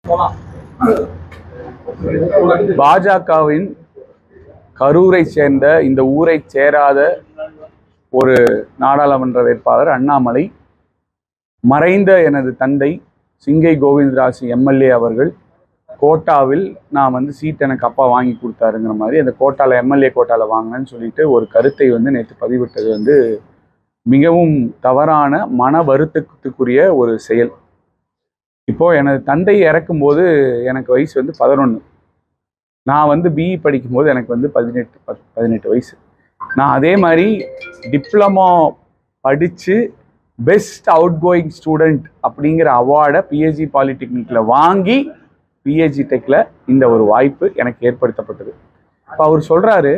பாஜகவின் கரூரை சேர்ந்த இந்த ஊரை சேராத ஒரு நாடாளுமன்ற வேட்பாளர் அண்ணாமலை மறைந்த எனது தந்தை சிங்கை கோவிந்தராஜ் எம்எல்ஏ அவர்கள் கோட்டாவில் நான் வந்து சீட் எனக்கு அப்பா வாங்கி கொடுத்தாருங்கிற மாதிரி அந்த கோட்டாவில் எம்எல்ஏ கோட்டாவில் வாங்கினேன்னு சொல்லிட்டு ஒரு கருத்தை வந்து நேற்று பதிவிட்டது வந்து மிகவும் தவறான மன வருத்தத்துக்குரிய ஒரு செயல் இப்போ எனது தந்தை இறக்கும்போது எனக்கு வயசு வந்து பதினொன்று நான் வந்து பிஇ படிக்கும்போது எனக்கு வந்து பதினெட்டு பத் பதினெட்டு வயசு நான் அதே மாதிரி டிப்ளமோ படித்து பெஸ்ட் அவுட் கோயிங் ஸ்டூடெண்ட் அப்படிங்கிற அவார்டை பிஹெச்டி பாலிடெக்னிக்கில் வாங்கி பிஹெச்டி டெக்கில் இந்த ஒரு வாய்ப்பு எனக்கு ஏற்படுத்தப்பட்டது இப்போ அவர் சொல்கிறாரு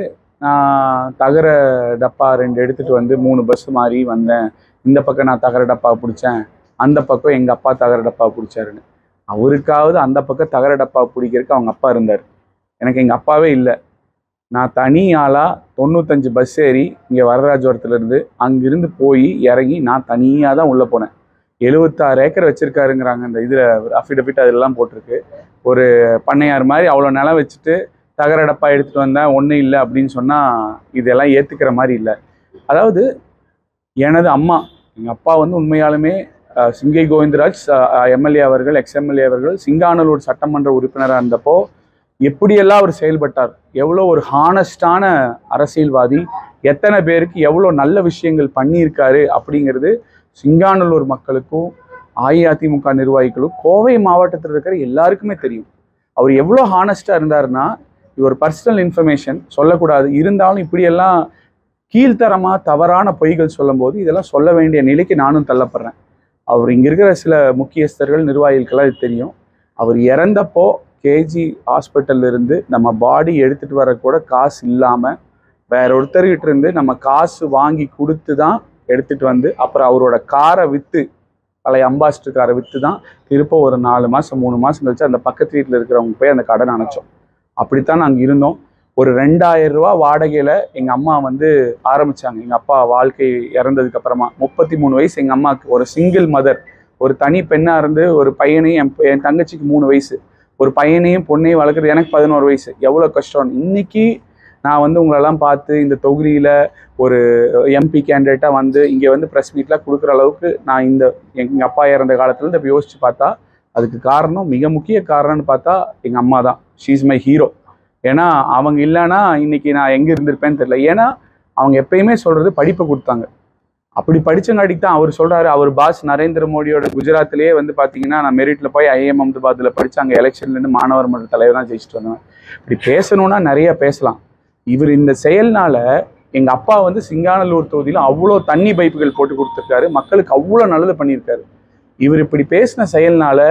நான் தகர டப்பா ரெண்டு எடுத்துகிட்டு வந்து மூணு பஸ் மாறி வந்தேன் இந்த பக்கம் நான் தகர டப்பா பிடிச்சேன் அந்த பக்கம் எங்கள் அப்பா தகர டப்பா பிடிச்சாருன்னு அவருக்காவது அந்த பக்கம் தகர டப்பா பிடிக்கிறதுக்கு அவங்க அப்பா இருந்தார் எனக்கு எங்கள் அப்பாவே இல்லை நான் தனி ஆளாக தொண்ணூத்தஞ்சு பஸ் ஏறி இங்கே வரராஜபுரத்துலேருந்து அங்கிருந்து போய் இறங்கி நான் தனியாக தான் உள்ளே போனேன் எழுபத்தாறு ஏக்கர் வச்சுருக்காருங்கிறாங்க இந்த இதில் அஃபிடபிட் அதெல்லாம் போட்டிருக்கு ஒரு பண்ணையார் மாதிரி அவ்வளோ நிலம் வச்சுட்டு தகர டப்பா எடுத்துகிட்டு வந்தேன் ஒன்றும் இல்லை அப்படின்னு சொன்னால் இதெல்லாம் ஏற்றுக்கிற மாதிரி இல்லை அதாவது எனது அம்மா எங்கள் அப்பா வந்து உண்மையாலுமே அஹ், சிங்கை கோவிந்தராஜ் எம்எல்ஏ அவர்கள் எக்ஸ்எம்எல்ஏ அவர்கள் சிங்கானலூர் சட்டமன்ற உறுப்பினராக இருந்தப்போ எப்படியெல்லாம் அவர் செயல்பட்டார் எவ்வளோ ஒரு ஹானஸ்டான அரசியல்வாதி எத்தனை பேருக்கு எவ்வளோ நல்ல விஷயங்கள் பண்ணியிருக்காரு அப்படிங்கிறது சிங்கானல்லூர் மக்களுக்கும் அஇஅதிமுக நிர்வாகிகளும் கோவை மாவட்டத்தில் இருக்கிற எல்லாருக்குமே தெரியும் அவர் எவ்வளோ ஹானஸ்டாக இருந்தாருன்னா இது ஒரு பர்சனல் இன்ஃபர்மேஷன் சொல்லக்கூடாது இருந்தாலும் இப்படியெல்லாம் கீழ்த்தரமாக தவறான பொய்கள் சொல்லும்போது இதெல்லாம் சொல்ல வேண்டிய நிலைக்கு நானும் தள்ளப்படுறேன் அவர் இங்கே இருக்கிற சில முக்கியஸ்தர்கள் நிர்வாகிகளுக்கெல்லாம் இது தெரியும் அவர் இறந்தப்போ கேஜி ஹாஸ்பிட்டல்ல இருந்து நம்ம பாடி எடுத்துட்டு வர கூட காசு இல்லாமல் வேற ஒருத்தர்கிட்ட இருந்து நம்ம காசு வாங்கி கொடுத்து தான் எடுத்துட்டு வந்து அப்புறம் அவரோட காரை விற்று பழைய அம்பாஸ்டர் காரை விற்று தான் திரும்ப ஒரு நாலு மாதம் மூணு மாதம் கழிச்சு அந்த பக்கத்து வீட்டில் இருக்கிறவங்க போய் அந்த கடன் அணைச்சோம் அப்படித்தான் நாங்கள் இருந்தோம் ஒரு ரெண்டாயிரம் ரூபா வாடகையில் எங்கள் அம்மா வந்து ஆரம்பிச்சாங்க எங்கள் அப்பா வாழ்க்கை இறந்ததுக்கு அப்புறமா முப்பத்தி மூணு வயசு எங்கள் அம்மாவுக்கு ஒரு சிங்கிள் மதர் ஒரு தனி பெண்ணாக இருந்து ஒரு பையனையும் என் என் தங்கச்சிக்கு மூணு வயசு ஒரு பையனையும் பொண்ணையும் வளர்க்குறது எனக்கு பதினோரு வயசு எவ்வளோ கஷ்டம் இன்னைக்கு நான் வந்து உங்களெல்லாம் பார்த்து இந்த தொகுதியில் ஒரு எம்பி கேண்டிடேட்டாக வந்து இங்கே வந்து ப்ரெஸ் மீட்லாம் கொடுக்குற அளவுக்கு நான் இந்த எங்கள் அப்பா இறந்த காலத்துலேருந்து இப்போ யோசிச்சு பார்த்தா அதுக்கு காரணம் மிக முக்கிய காரணம்னு பார்த்தா எங்கள் அம்மா தான் ஷீஸ் மை ஹீரோ ஏன்னா அவங்க இல்லைன்னா இன்னைக்கு நான் எங்கே இருந்திருப்பேன்னு தெரியல ஏன்னா அவங்க எப்பயுமே சொல்கிறது படிப்பை கொடுத்தாங்க அப்படி படிச்சங்காட்டிக்கு தான் அவர் சொல்றாரு அவர் பாஸ் நரேந்திர மோடியோட குஜராத்லயே வந்து பாத்தீங்கன்னா நான் மெரிட்ல போய் ஐஎம் அஹமதாபாத்ல படிச்சாங்க எலெக்ஷன்ல இருந்து மாணவர் மன்ற தலைவராக ஜெயிச்சுட்டு வந்தேன் இப்படி பேசணும்னா நிறைய பேசலாம் இவர் இந்த செயல்னால எங்க அப்பா வந்து சிங்கானல்லூர் தொகுதியில அவ்வளோ தண்ணி பைப்புகள் போட்டு கொடுத்துருக்காரு மக்களுக்கு அவ்வளோ நல்லது பண்ணியிருக்காரு இவர் இப்படி பேசின செயல்னால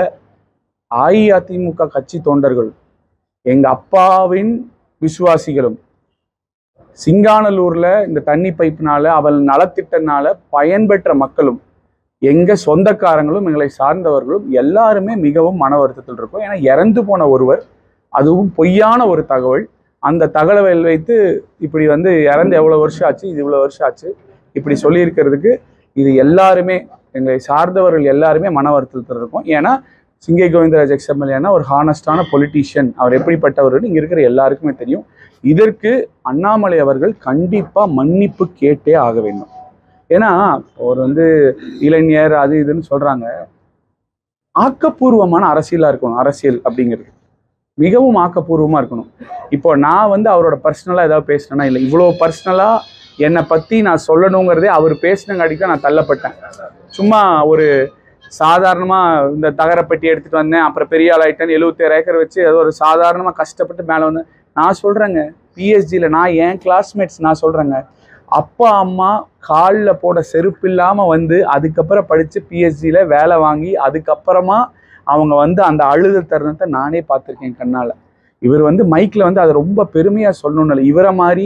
அஇஅதிமுக கட்சி தொண்டர்கள் எங்க அப்பாவின் விசுவாசிகளும் சிங்கானல்லூர்ல இந்த தண்ணி பைப்பினால அவள் நலத்திட்டனால பயன்பெற்ற மக்களும் எங்க சொந்தக்காரங்களும் எங்களை சார்ந்தவர்களும் எல்லாருமே மிகவும் மன வருத்தத்தில் இருக்கும் ஏன்னா இறந்து போன ஒருவர் அதுவும் பொய்யான ஒரு தகவல் அந்த தகவலை வைத்து இப்படி வந்து இறந்து எவ்வளோ வருஷம் ஆச்சு இது இவ்வளோ வருஷம் ஆச்சு இப்படி சொல்லியிருக்கிறதுக்கு இது எல்லாருமே எங்களை சார்ந்தவர்கள் எல்லாருமே மன வருத்தத்தில் இருக்கும் ஏன்னா சிங்கை கோவிந்தராஜ் எக்ஸ்எம்எல்ஏனா ஒரு ஹானஸ்டான பொலிட்டீஷியன் அவர் எப்படிப்பட்டவர்னு இங்கே இருக்கிற எல்லாருக்குமே தெரியும் இதற்கு அண்ணாமலை அவர்கள் கண்டிப்பா மன்னிப்பு கேட்டே ஆக வேண்டும் ஏன்னா அவர் வந்து இளைஞர் அது இதுன்னு சொல்றாங்க ஆக்கப்பூர்வமான அரசியலா இருக்கணும் அரசியல் அப்படிங்கிறது மிகவும் ஆக்கப்பூர்வமா இருக்கணும் இப்போ நான் வந்து அவரோட பர்சனலா ஏதாவது பேசினேன்னா இல்லை இவ்வளோ பர்சனலா என்னை பத்தி நான் சொல்லணுங்கிறதே அவர் பேசினங்காட்டிக்கு தான் நான் தள்ளப்பட்டேன் சும்மா ஒரு சாதாரணமா இந்த தகரப்பெட்டி எடுத்துட்டு வந்தேன் அப்புறம் பெரிய ஆள் ஆயிட்டேன் எழுபத்தேழு ஏக்கர் வச்சு ஏதோ ஒரு சாதாரணமா கஷ்டப்பட்டு மேலே வந்தேன் நான் சொல்றேங்க பிஎஸ்ஜியில் நான் என் கிளாஸ்மேட்ஸ் நான் சொல்றேங்க அப்பா அம்மா காலில் போட செருப்பு இல்லாமல் வந்து அதுக்கப்புறம் படித்து பிஎஸ்ஜியில் வேலை வாங்கி அதுக்கப்புறமா அவங்க வந்து அந்த அழுத தருணத்தை நானே பார்த்துருக்கேன் கண்ணால் இவர் வந்து மைக்கில் வந்து அதை ரொம்ப பெருமையாக சொல்லணும்னு இல்லை இவரை மாதிரி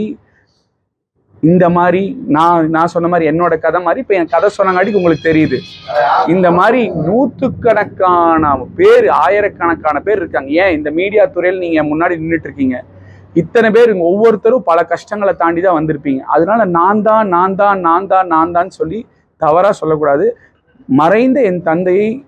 இந்த மாதிரி நான் நான் சொன்ன மாதிரி என்னோட கதை மாதிரி இப்போ என் கதை சொன்னங்காட்டிக்கு உங்களுக்கு தெரியுது இந்த மாதிரி நூற்றுக்கணக்கான பேர் ஆயிரக்கணக்கான பேர் இருக்காங்க ஏன் இந்த மீடியா துறையில் நீங்கள் முன்னாடி நின்றுட்டு இருக்கீங்க இத்தனை பேர் இங்க ஒவ்வொருத்தரும் பல கஷ்டங்களை தாண்டி தான் வந்திருப்பீங்க அதனால நான் தான் நான் தான் நான் தான் நான் தான் சொல்லி தவறாக சொல்லக்கூடாது மறைந்த என் தந்தையை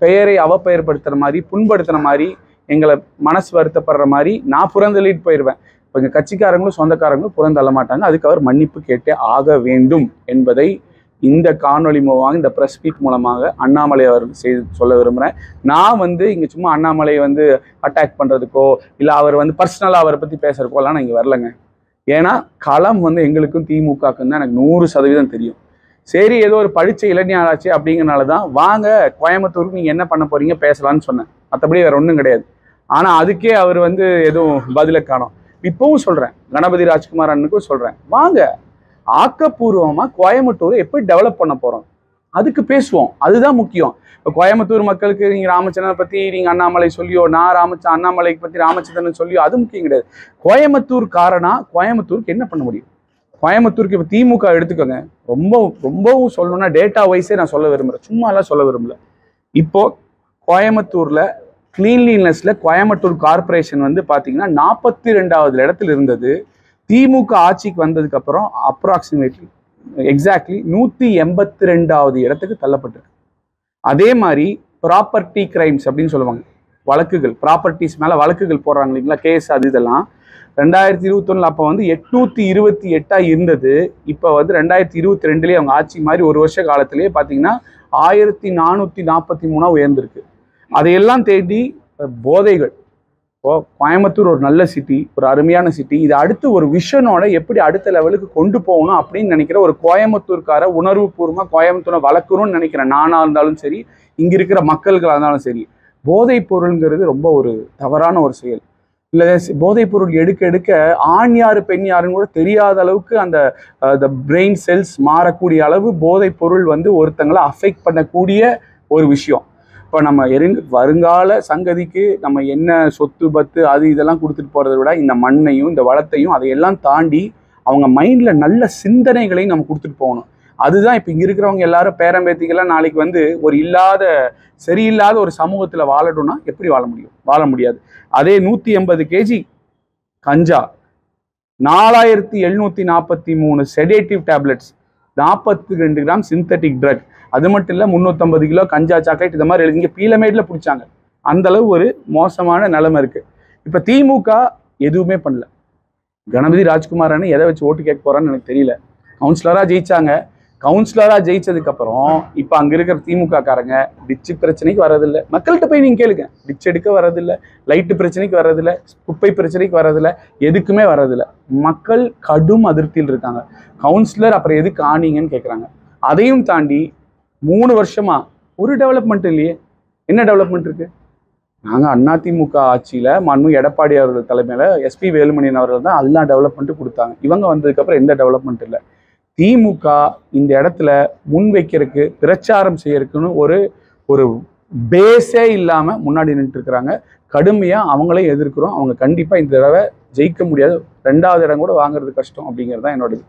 பெயரை அவப்பெயர்படுத்துற மாதிரி புண்படுத்துற மாதிரி எங்களை மனசு வருத்தப்படுற மாதிரி நான் புறந்தள்ளிட்டு போயிடுவேன் இப்போ எங்கள் கட்சிக்காரங்களும் சொந்தக்காரங்களும் புறந்தள்ள மாட்டாங்க அதுக்கு அவர் மன்னிப்பு கேட்டே ஆக வேண்டும் என்பதை இந்த காணொளி மூலமாக இந்த ப்ரெஸ் மீட் மூலமாக அண்ணாமலை அவர் செய்து சொல்ல விரும்புகிறேன் நான் வந்து இங்கே சும்மா அண்ணாமலையை வந்து அட்டாக் பண்ணுறதுக்கோ இல்லை அவர் வந்து பர்சனலாக அவரை பற்றி பேசுறதுக்கோலாம் நான் இங்கே வரலங்க ஏன்னா களம் வந்து எங்களுக்கும் திமுகவுக்கும் தான் எனக்கு நூறு சதவீதம் தெரியும் சரி ஏதோ ஒரு படிச்ச இளைஞராச்சு அப்படிங்கறனால தான் வாங்க கோயம்புத்தூருக்கு நீங்கள் என்ன பண்ண போறீங்க பேசலாம்னு சொன்னேன் மற்றபடி வேற ஒன்றும் கிடையாது ஆனால் அதுக்கே அவர் வந்து எதுவும் பதிலை காணோம் இப்பவும் சொல்கிறேன் கணபதி ராஜ்குமார் அண்ணனுக்கும் சொல்கிறேன் வாங்க ஆக்கப்பூர்வமாக கோயம்புத்தூரை எப்படி டெவலப் பண்ண போகிறோம் அதுக்கு பேசுவோம் அதுதான் முக்கியம் இப்போ கோயம்புத்தூர் மக்களுக்கு நீங்கள் ராமச்சந்திரனை பற்றி நீங்கள் அண்ணாமலை சொல்லியோ நான் ராமச்ச அண்ணாமலை பற்றி ராமச்சந்திரன் சொல்லியோ அது முக்கியம் கிடையாது கோயம்புத்தூர் காரனா கோயம்புத்தூருக்கு என்ன பண்ண முடியும் கோயம்புத்தூருக்கு இப்போ திமுக எடுத்துக்கோங்க ரொம்ப ரொம்பவும் சொல்லணும்னா டேட்டா வைஸே நான் சொல்ல விரும்புகிறேன் சும்மாலாம் சொல்ல விரும்பல இப்போ கோயம்புத்தூரில் கிளீன்லினஸில் கோயம்புத்தூர் கார்ப்பரேஷன் வந்து பார்த்தீங்கன்னா நாற்பத்தி ரெண்டாவது இடத்துல இருந்தது திமுக ஆட்சிக்கு வந்ததுக்கப்புறம் அப்ராக்சிமேட்லி எக்ஸாக்ட்லி நூற்றி எண்பத்தி ரெண்டாவது இடத்துக்கு தள்ளப்பட்டிருக்கு அதே மாதிரி ப்ராப்பர்ட்டி கிரைம்ஸ் அப்படின்னு சொல்லுவாங்க வழக்குகள் ப்ராப்பர்ட்டிஸ் மேலே வழக்குகள் போடுறாங்க இல்லைங்களா கேஸ் அது இதெல்லாம் ரெண்டாயிரத்தி இருபத்தொன்னில் அப்போ வந்து எட்நூற்றி இருபத்தி எட்டாக இருந்தது இப்போ வந்து ரெண்டாயிரத்தி இருபத்தி ரெண்டுலேயே அவங்க ஆட்சி மாதிரி ஒரு வருஷ காலத்திலேயே பார்த்தீங்கன்னா ஆயிரத்தி நானூற்றி நாற்பத்தி மூணாக உயர்ந்திருக்கு அதையெல்லாம் தேடி அஹ், போதைகள் இப்போ கோயம்புத்தூர் ஒரு நல்ல சிட்டி ஒரு அருமையான சிட்டி இது அடுத்து ஒரு விஷனோட எப்படி அடுத்த லெவலுக்கு கொண்டு போகணும் அப்படின்னு நினைக்கிற ஒரு கோயம்புத்தூர்கார உணர்வு பூர்வமாக கோயம்புத்தூரை வளர்க்கணும்னு நினைக்கிறேன் நானாக இருந்தாலும் சரி இங்கே இருக்கிற மக்கள்களாக இருந்தாலும் சரி போதைப் பொருள்ங்கிறது ரொம்ப ஒரு தவறான ஒரு செயல் இல்லை போதைப் பொருள் எடுக்க எடுக்க ஆண் யாரு பெண் யாருன்னு கூட தெரியாத அளவுக்கு அந்த த பிரெயின் செல்ஸ் மாறக்கூடிய அளவு போதைப் பொருள் வந்து ஒருத்தங்களை அஃபெக்ட் பண்ணக்கூடிய ஒரு விஷயம் இப்போ நம்ம எருங்க வருங்கால சங்கதிக்கு நம்ம என்ன சொத்து பத்து அது இதெல்லாம் கொடுத்துட்டு போகிறத விட இந்த மண்ணையும் இந்த வளத்தையும் அதையெல்லாம் தாண்டி அவங்க மைண்டில் நல்ல சிந்தனைகளையும் நம்ம கொடுத்துட்டு போகணும் அதுதான் இப்போ இங்கே இருக்கிறவங்க எல்லாரும் பேரம்பேத்திக்கெல்லாம் நாளைக்கு வந்து ஒரு இல்லாத சரியில்லாத ஒரு சமூகத்தில் வாழணும்னா எப்படி வாழ முடியும் வாழ முடியாது அதே நூற்றி எண்பது கேஜி கஞ்சா நாலாயிரத்தி எழுநூற்றி நாற்பத்தி மூணு செடேட்டிவ் டேப்லெட்ஸ் நாற்பத்தி ரெண்டு கிராம் சிந்தட்டிக் ட்ரக் அது மட்டும் இல்லை முந்நூற்றம்பது கிலோ கஞ்சா சாக்லேட் இந்த மாதிரி எழுதி இங்கே பீலமேடில் பிடிச்சாங்க அந்த அளவு ஒரு மோசமான நிலைமை இருக்கு இப்போ திமுக எதுவுமே பண்ணல கணபதி ராஜ்குமார் அண்ணன் எதை வச்சு ஓட்டு கேட்க போறான்னு எனக்கு தெரியல கவுன்சிலராக ஜெயிச்சாங்க கவுன்சிலராக ஜெயிச்சதுக்கு அப்புறம் இப்போ அங்கே இருக்கிற திமுக காரங்க டிச்சு பிரச்சனைக்கு வரதில்லை மக்கள்கிட்ட போய் நீங்கள் கேளுங்க டிச் எடுக்க வரதில்லை லைட்டு பிரச்சனைக்கு வரதில்லை குப்பை பிரச்சனைக்கு வரதில்லை எதுக்குமே வரதில்லை மக்கள் கடும் அதிருப்தியில் இருக்காங்க கவுன்சிலர் அப்புறம் எதுக்கு ஆனீங்கன்னு கேட்குறாங்க அதையும் தாண்டி மூணு வருஷமா ஒரு டெவலப்மெண்ட் இல்லையே என்ன டெவலப்மெண்ட் இருக்கு நாங்கள் அதிமுக ஆட்சியில் மண்ணு எடப்பாடி அவர்கள் தலைமையில் எஸ்பி வேலுமணியன் அவர்கள் தான் எல்லாம் டெவலப்மெண்ட்டு கொடுத்தாங்க இவங்க வந்ததுக்கப்புறம் எந்த டெவலப்மெண்ட் இல்லை திமுக இந்த இடத்துல முன் வைக்கிறதுக்கு பிரச்சாரம் செய்யறதுக்குன்னு ஒரு ஒரு பேஸே இல்லாமல் முன்னாடி நின்றுட்டு இருக்கிறாங்க கடுமையாக அவங்களே எதிர்க்கிறோம் அவங்க கண்டிப்பாக இந்த தடவை ஜெயிக்க முடியாது ரெண்டாவது இடம் கூட வாங்குறது கஷ்டம் அப்படிங்கிறது தான் என்னோட இது.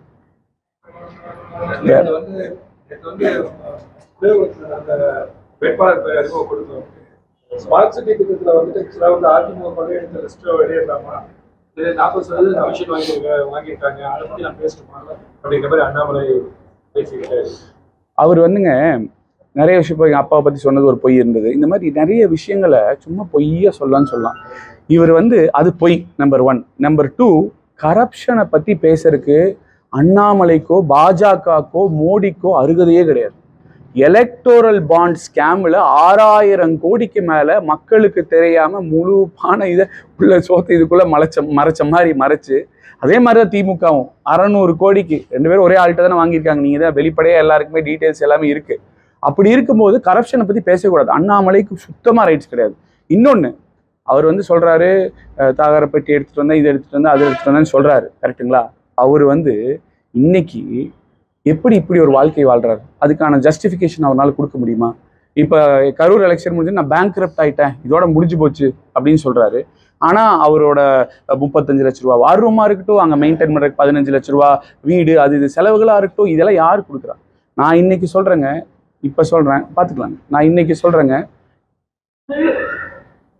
நேத்து வந்து நேத்து வந்து உபயோகத்துல நடந்த வேட்பாளர் பெயர் அறிமுகம் கொடுத்தோம் ஸ்மார்ட் சிட்டி திட்டத்துல வந்துட்டு சில வந்து அதிமுக கொள்ளையடித்த லிஸ்ட் வெளியிடலாமா இது நாற்பது சதவீதம் கமிஷன் வாங்கியிருக்க வாங்கியிருக்காங்க அதை பத்தி நான் பேசணுமா அப்படிங்கிற மாதிரி அண்ணாமலை பேசிக்கிட்டு அவர் வந்துங்க நிறைய விஷயம் இப்போ எங்கள் அப்பாவை பற்றி சொன்னது ஒரு பொய் இருந்தது இந்த மாதிரி நிறைய விஷயங்களை சும்மா பொய்யா சொல்லலாம்னு சொல்லலாம் இவர் வந்து அது பொய் நம்பர் ஒன் நம்பர் டூ கரப்ஷனை பற்றி பேசுறதுக்கு அண்ணாமலைக்கோ பாஜகக்கோ மோடிக்கோ அருகதையே கிடையாது எலக்டோரல் பாண்ட் ஸ்கேமில் ஆறாயிரம் கோடிக்கு மேலே மக்களுக்கு தெரியாம முழு பானை இதை உள்ள சோத்தை இதுக்குள்ள மறைச்ச மறைச்ச மாதிரி மறைச்சு அதே மாதிரி தான் திமுகவும் அறநூறு கோடிக்கு ரெண்டு பேரும் ஒரே ஆள்கிட்ட தானே வாங்கியிருக்காங்க நீங்கள் தான் வெளிப்படையாக எல்லாருக்குமே டீட்டெயில்ஸ் எல்லாமே இருக்கு அப்படி இருக்கும்போது கரப்ஷனை பற்றி பேசக்கூடாது அண்ணாமலைக்கு சுத்தமாக ரைட்ஸ் கிடையாது இன்னொன்று அவர் வந்து சொல்றாரு அஹ், தாகர பெட்டி எடுத்துட்டு வந்தேன் இதை எடுத்துட்டு வந்தேன் அதை எடுத்துட்டு வந்தேன்னு சொல்றாரு கரெக்ட்டுங்களா அவர் வந்து இன்னைக்கு எப்படி இப்படி ஒரு வாழ்க்கை வாழ்றாரு அதுக்கான ஜஸ்டிஃபிகேஷன் அவரால் கொடுக்க முடியுமா இப்போ கரூர் எலெக்ஷன் முடிஞ்சு நான் பேங்க் ஆயிட்டேன் இதோட முடிஞ்சு போச்சு அப்படின்னு சொல்றாரு ஆனா அவரோட அஹ், முப்பத்தஞ்சு லட்ச ரூபா வார் ரூமா இருக்கட்டும் அங்கே மெயின்டைன் பண்ணுறதுக்கு பதினஞ்சு லட்ச ரூபா வீடு அது இது செலவுகளா இருக்கட்டும் இதெல்லாம் யார் கொடுக்குறா நான் இன்னைக்கு சொல்றேங்க இப்போ சொல்றேன் பார்த்துக்கலாங்க நான் இன்னைக்கு சொல்றேங்க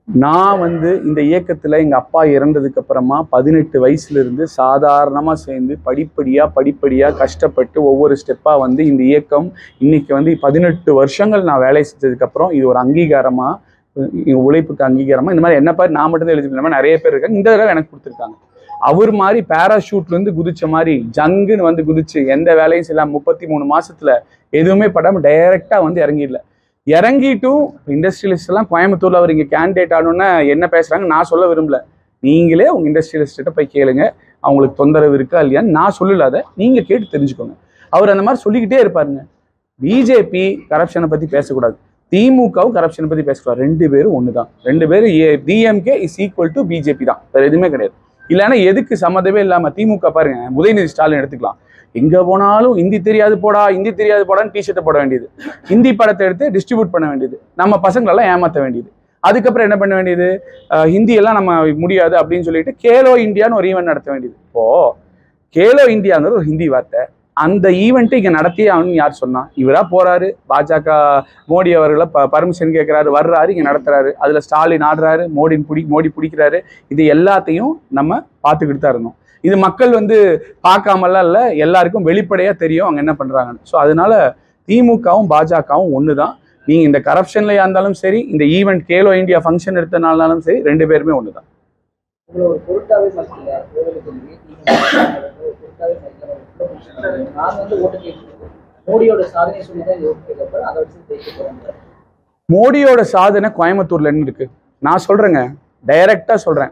நான் வந்து இந்த இயக்கத்துல எங்க அப்பா இறந்ததுக்கு அப்புறமா பதினெட்டு வயசுல இருந்து சாதாரணமா சேர்ந்து படிப்படியா படிப்படியா கஷ்டப்பட்டு ஒவ்வொரு ஸ்டெப்பா வந்து இந்த இயக்கம் இன்னைக்கு வந்து பதினெட்டு வருஷங்கள் நான் வேலை செஞ்சதுக்கு அப்புறம் இது ஒரு அங்கீகாரமா எங்க உழைப்புக்கு அங்கீகாரமா இந்த மாதிரி என்ன பாரு நான் மட்டும் தான் எழுதி இல்லாம நிறைய பேர் இருக்காங்க இந்த தடவை எனக்கு கொடுத்துருக்காங்க அவர் மாதிரி பேராஷூட்ல இருந்து குதிச்ச மாதிரி ஜங்குன்னு வந்து குதிச்சு எந்த வேலையும் செய்யலாம் முப்பத்தி மூணு மாசத்துல எதுவுமே படாம டைரக்டா வந்து இறங்கிடல இறங்கிட்டும் இண்டஸ்ட்ரியலிஸ்ட் எல்லாம் கோயம்புத்தூர்ல அவர் இங்க கேண்டிடேட் ஆகணும்னு என்ன பேசுறாங்க நான் சொல்ல விரும்பல நீங்களே உங்க இண்டஸ்ட்ரியலிஸ்ட்ட போய் கேளுங்க அவங்களுக்கு தொந்தரவு இருக்கா இல்லையான்னு நான் சொல்லல அதை நீங்க கேட்டு தெரிஞ்சுக்கோங்க அவர் அந்த மாதிரி சொல்லிக்கிட்டே இருப்பாருங்க பிஜேபி கரப்ஷனை பத்தி பேசக்கூடாது திமுகவும் கரப்ஷனை பத்தி பேசக்கூடாது ரெண்டு பேரும் ஒண்ணுதான் ரெண்டு பேரும் DMK is equal to BJP தான் வேற எதுவுமே கிடையாது இல்லைன்னா எதுக்கு சம்மந்தமே இல்லாம திமுக பாருங்க உதயநிதி ஸ்டாலின் எடுத்துக்கலாம் எங்க போனாலும் ஹிந்தி தெரியாது போடா ஹிந்தி தெரியாது போடான்னு டிஷர்ட்டை போட வேண்டியது ஹிந்தி படத்தை எடுத்து டிஸ்ட்ரிபியூட் பண்ண வேண்டியது நம்ம பசங்களெல்லாம் ஏமாத்த வேண்டியது அதுக்கப்புறம் என்ன பண்ண வேண்டியது அஹ் ஹிந்தி எல்லாம் நம்ம முடியாது அப்படின்னு சொல்லிட்டு கேலோ இந்தியான்னு ஒரு ஈவெண்ட் நடத்த வேண்டியது இப்போ கேலோ இந்தியாங்கிற ஒரு ஹிந்தி வார்த்தை அந்த ஈவெண்ட்டை இங்க நடத்தியே ஆகணும்னு யார் சொன்னா இவரா போறாரு பாஜக மோடி அவர்களை ப பர்மிஷன் கேட்கிறாரு வர்றாரு இங்க நடத்துறாரு அதுல ஸ்டாலின் ஆடுறாரு மோடி பிடி மோடி பிடிக்கிறாரு இது எல்லாத்தையும் நம்ம பார்த்துக்கிட்டு தான் இருந்தோம் இது மக்கள் வந்து பார்க்காமலாம் இல்லை எல்லாருக்கும் வெளிப்படையா தெரியும் அவங்க என்ன பண்றாங்கன்னு ஸோ அதனால திமுகவும் பாஜகவும் ஒன்று தான் நீங்க இந்த கரப்ஷன்லயா இருந்தாலும் சரி இந்த ஈவெண்ட் கேலோ இந்தியா ஃபங்க்ஷன் எடுத்தனாலும் சரி ரெண்டு பேருமே ஒன்று தான் உங்களை ஒரு பொருட்டாவே மதிக்கல கோவிலுக்கு வந்து ஒரு பொருட்டாவே மதிக்கல நான் வந்து ஓட்டு கேட்கிறது மோடியோட சாதனை சொல்லி தான் இந்த ஓட்டு கேட்க போறேன் அதை வச்சு ஜெயிக்க போறேன் மோடியோட சாதனை கோயம்புத்தூர்ல என்ன இருக்கு நான் சொல்றேங்க டைரக்டா சொல்றேன்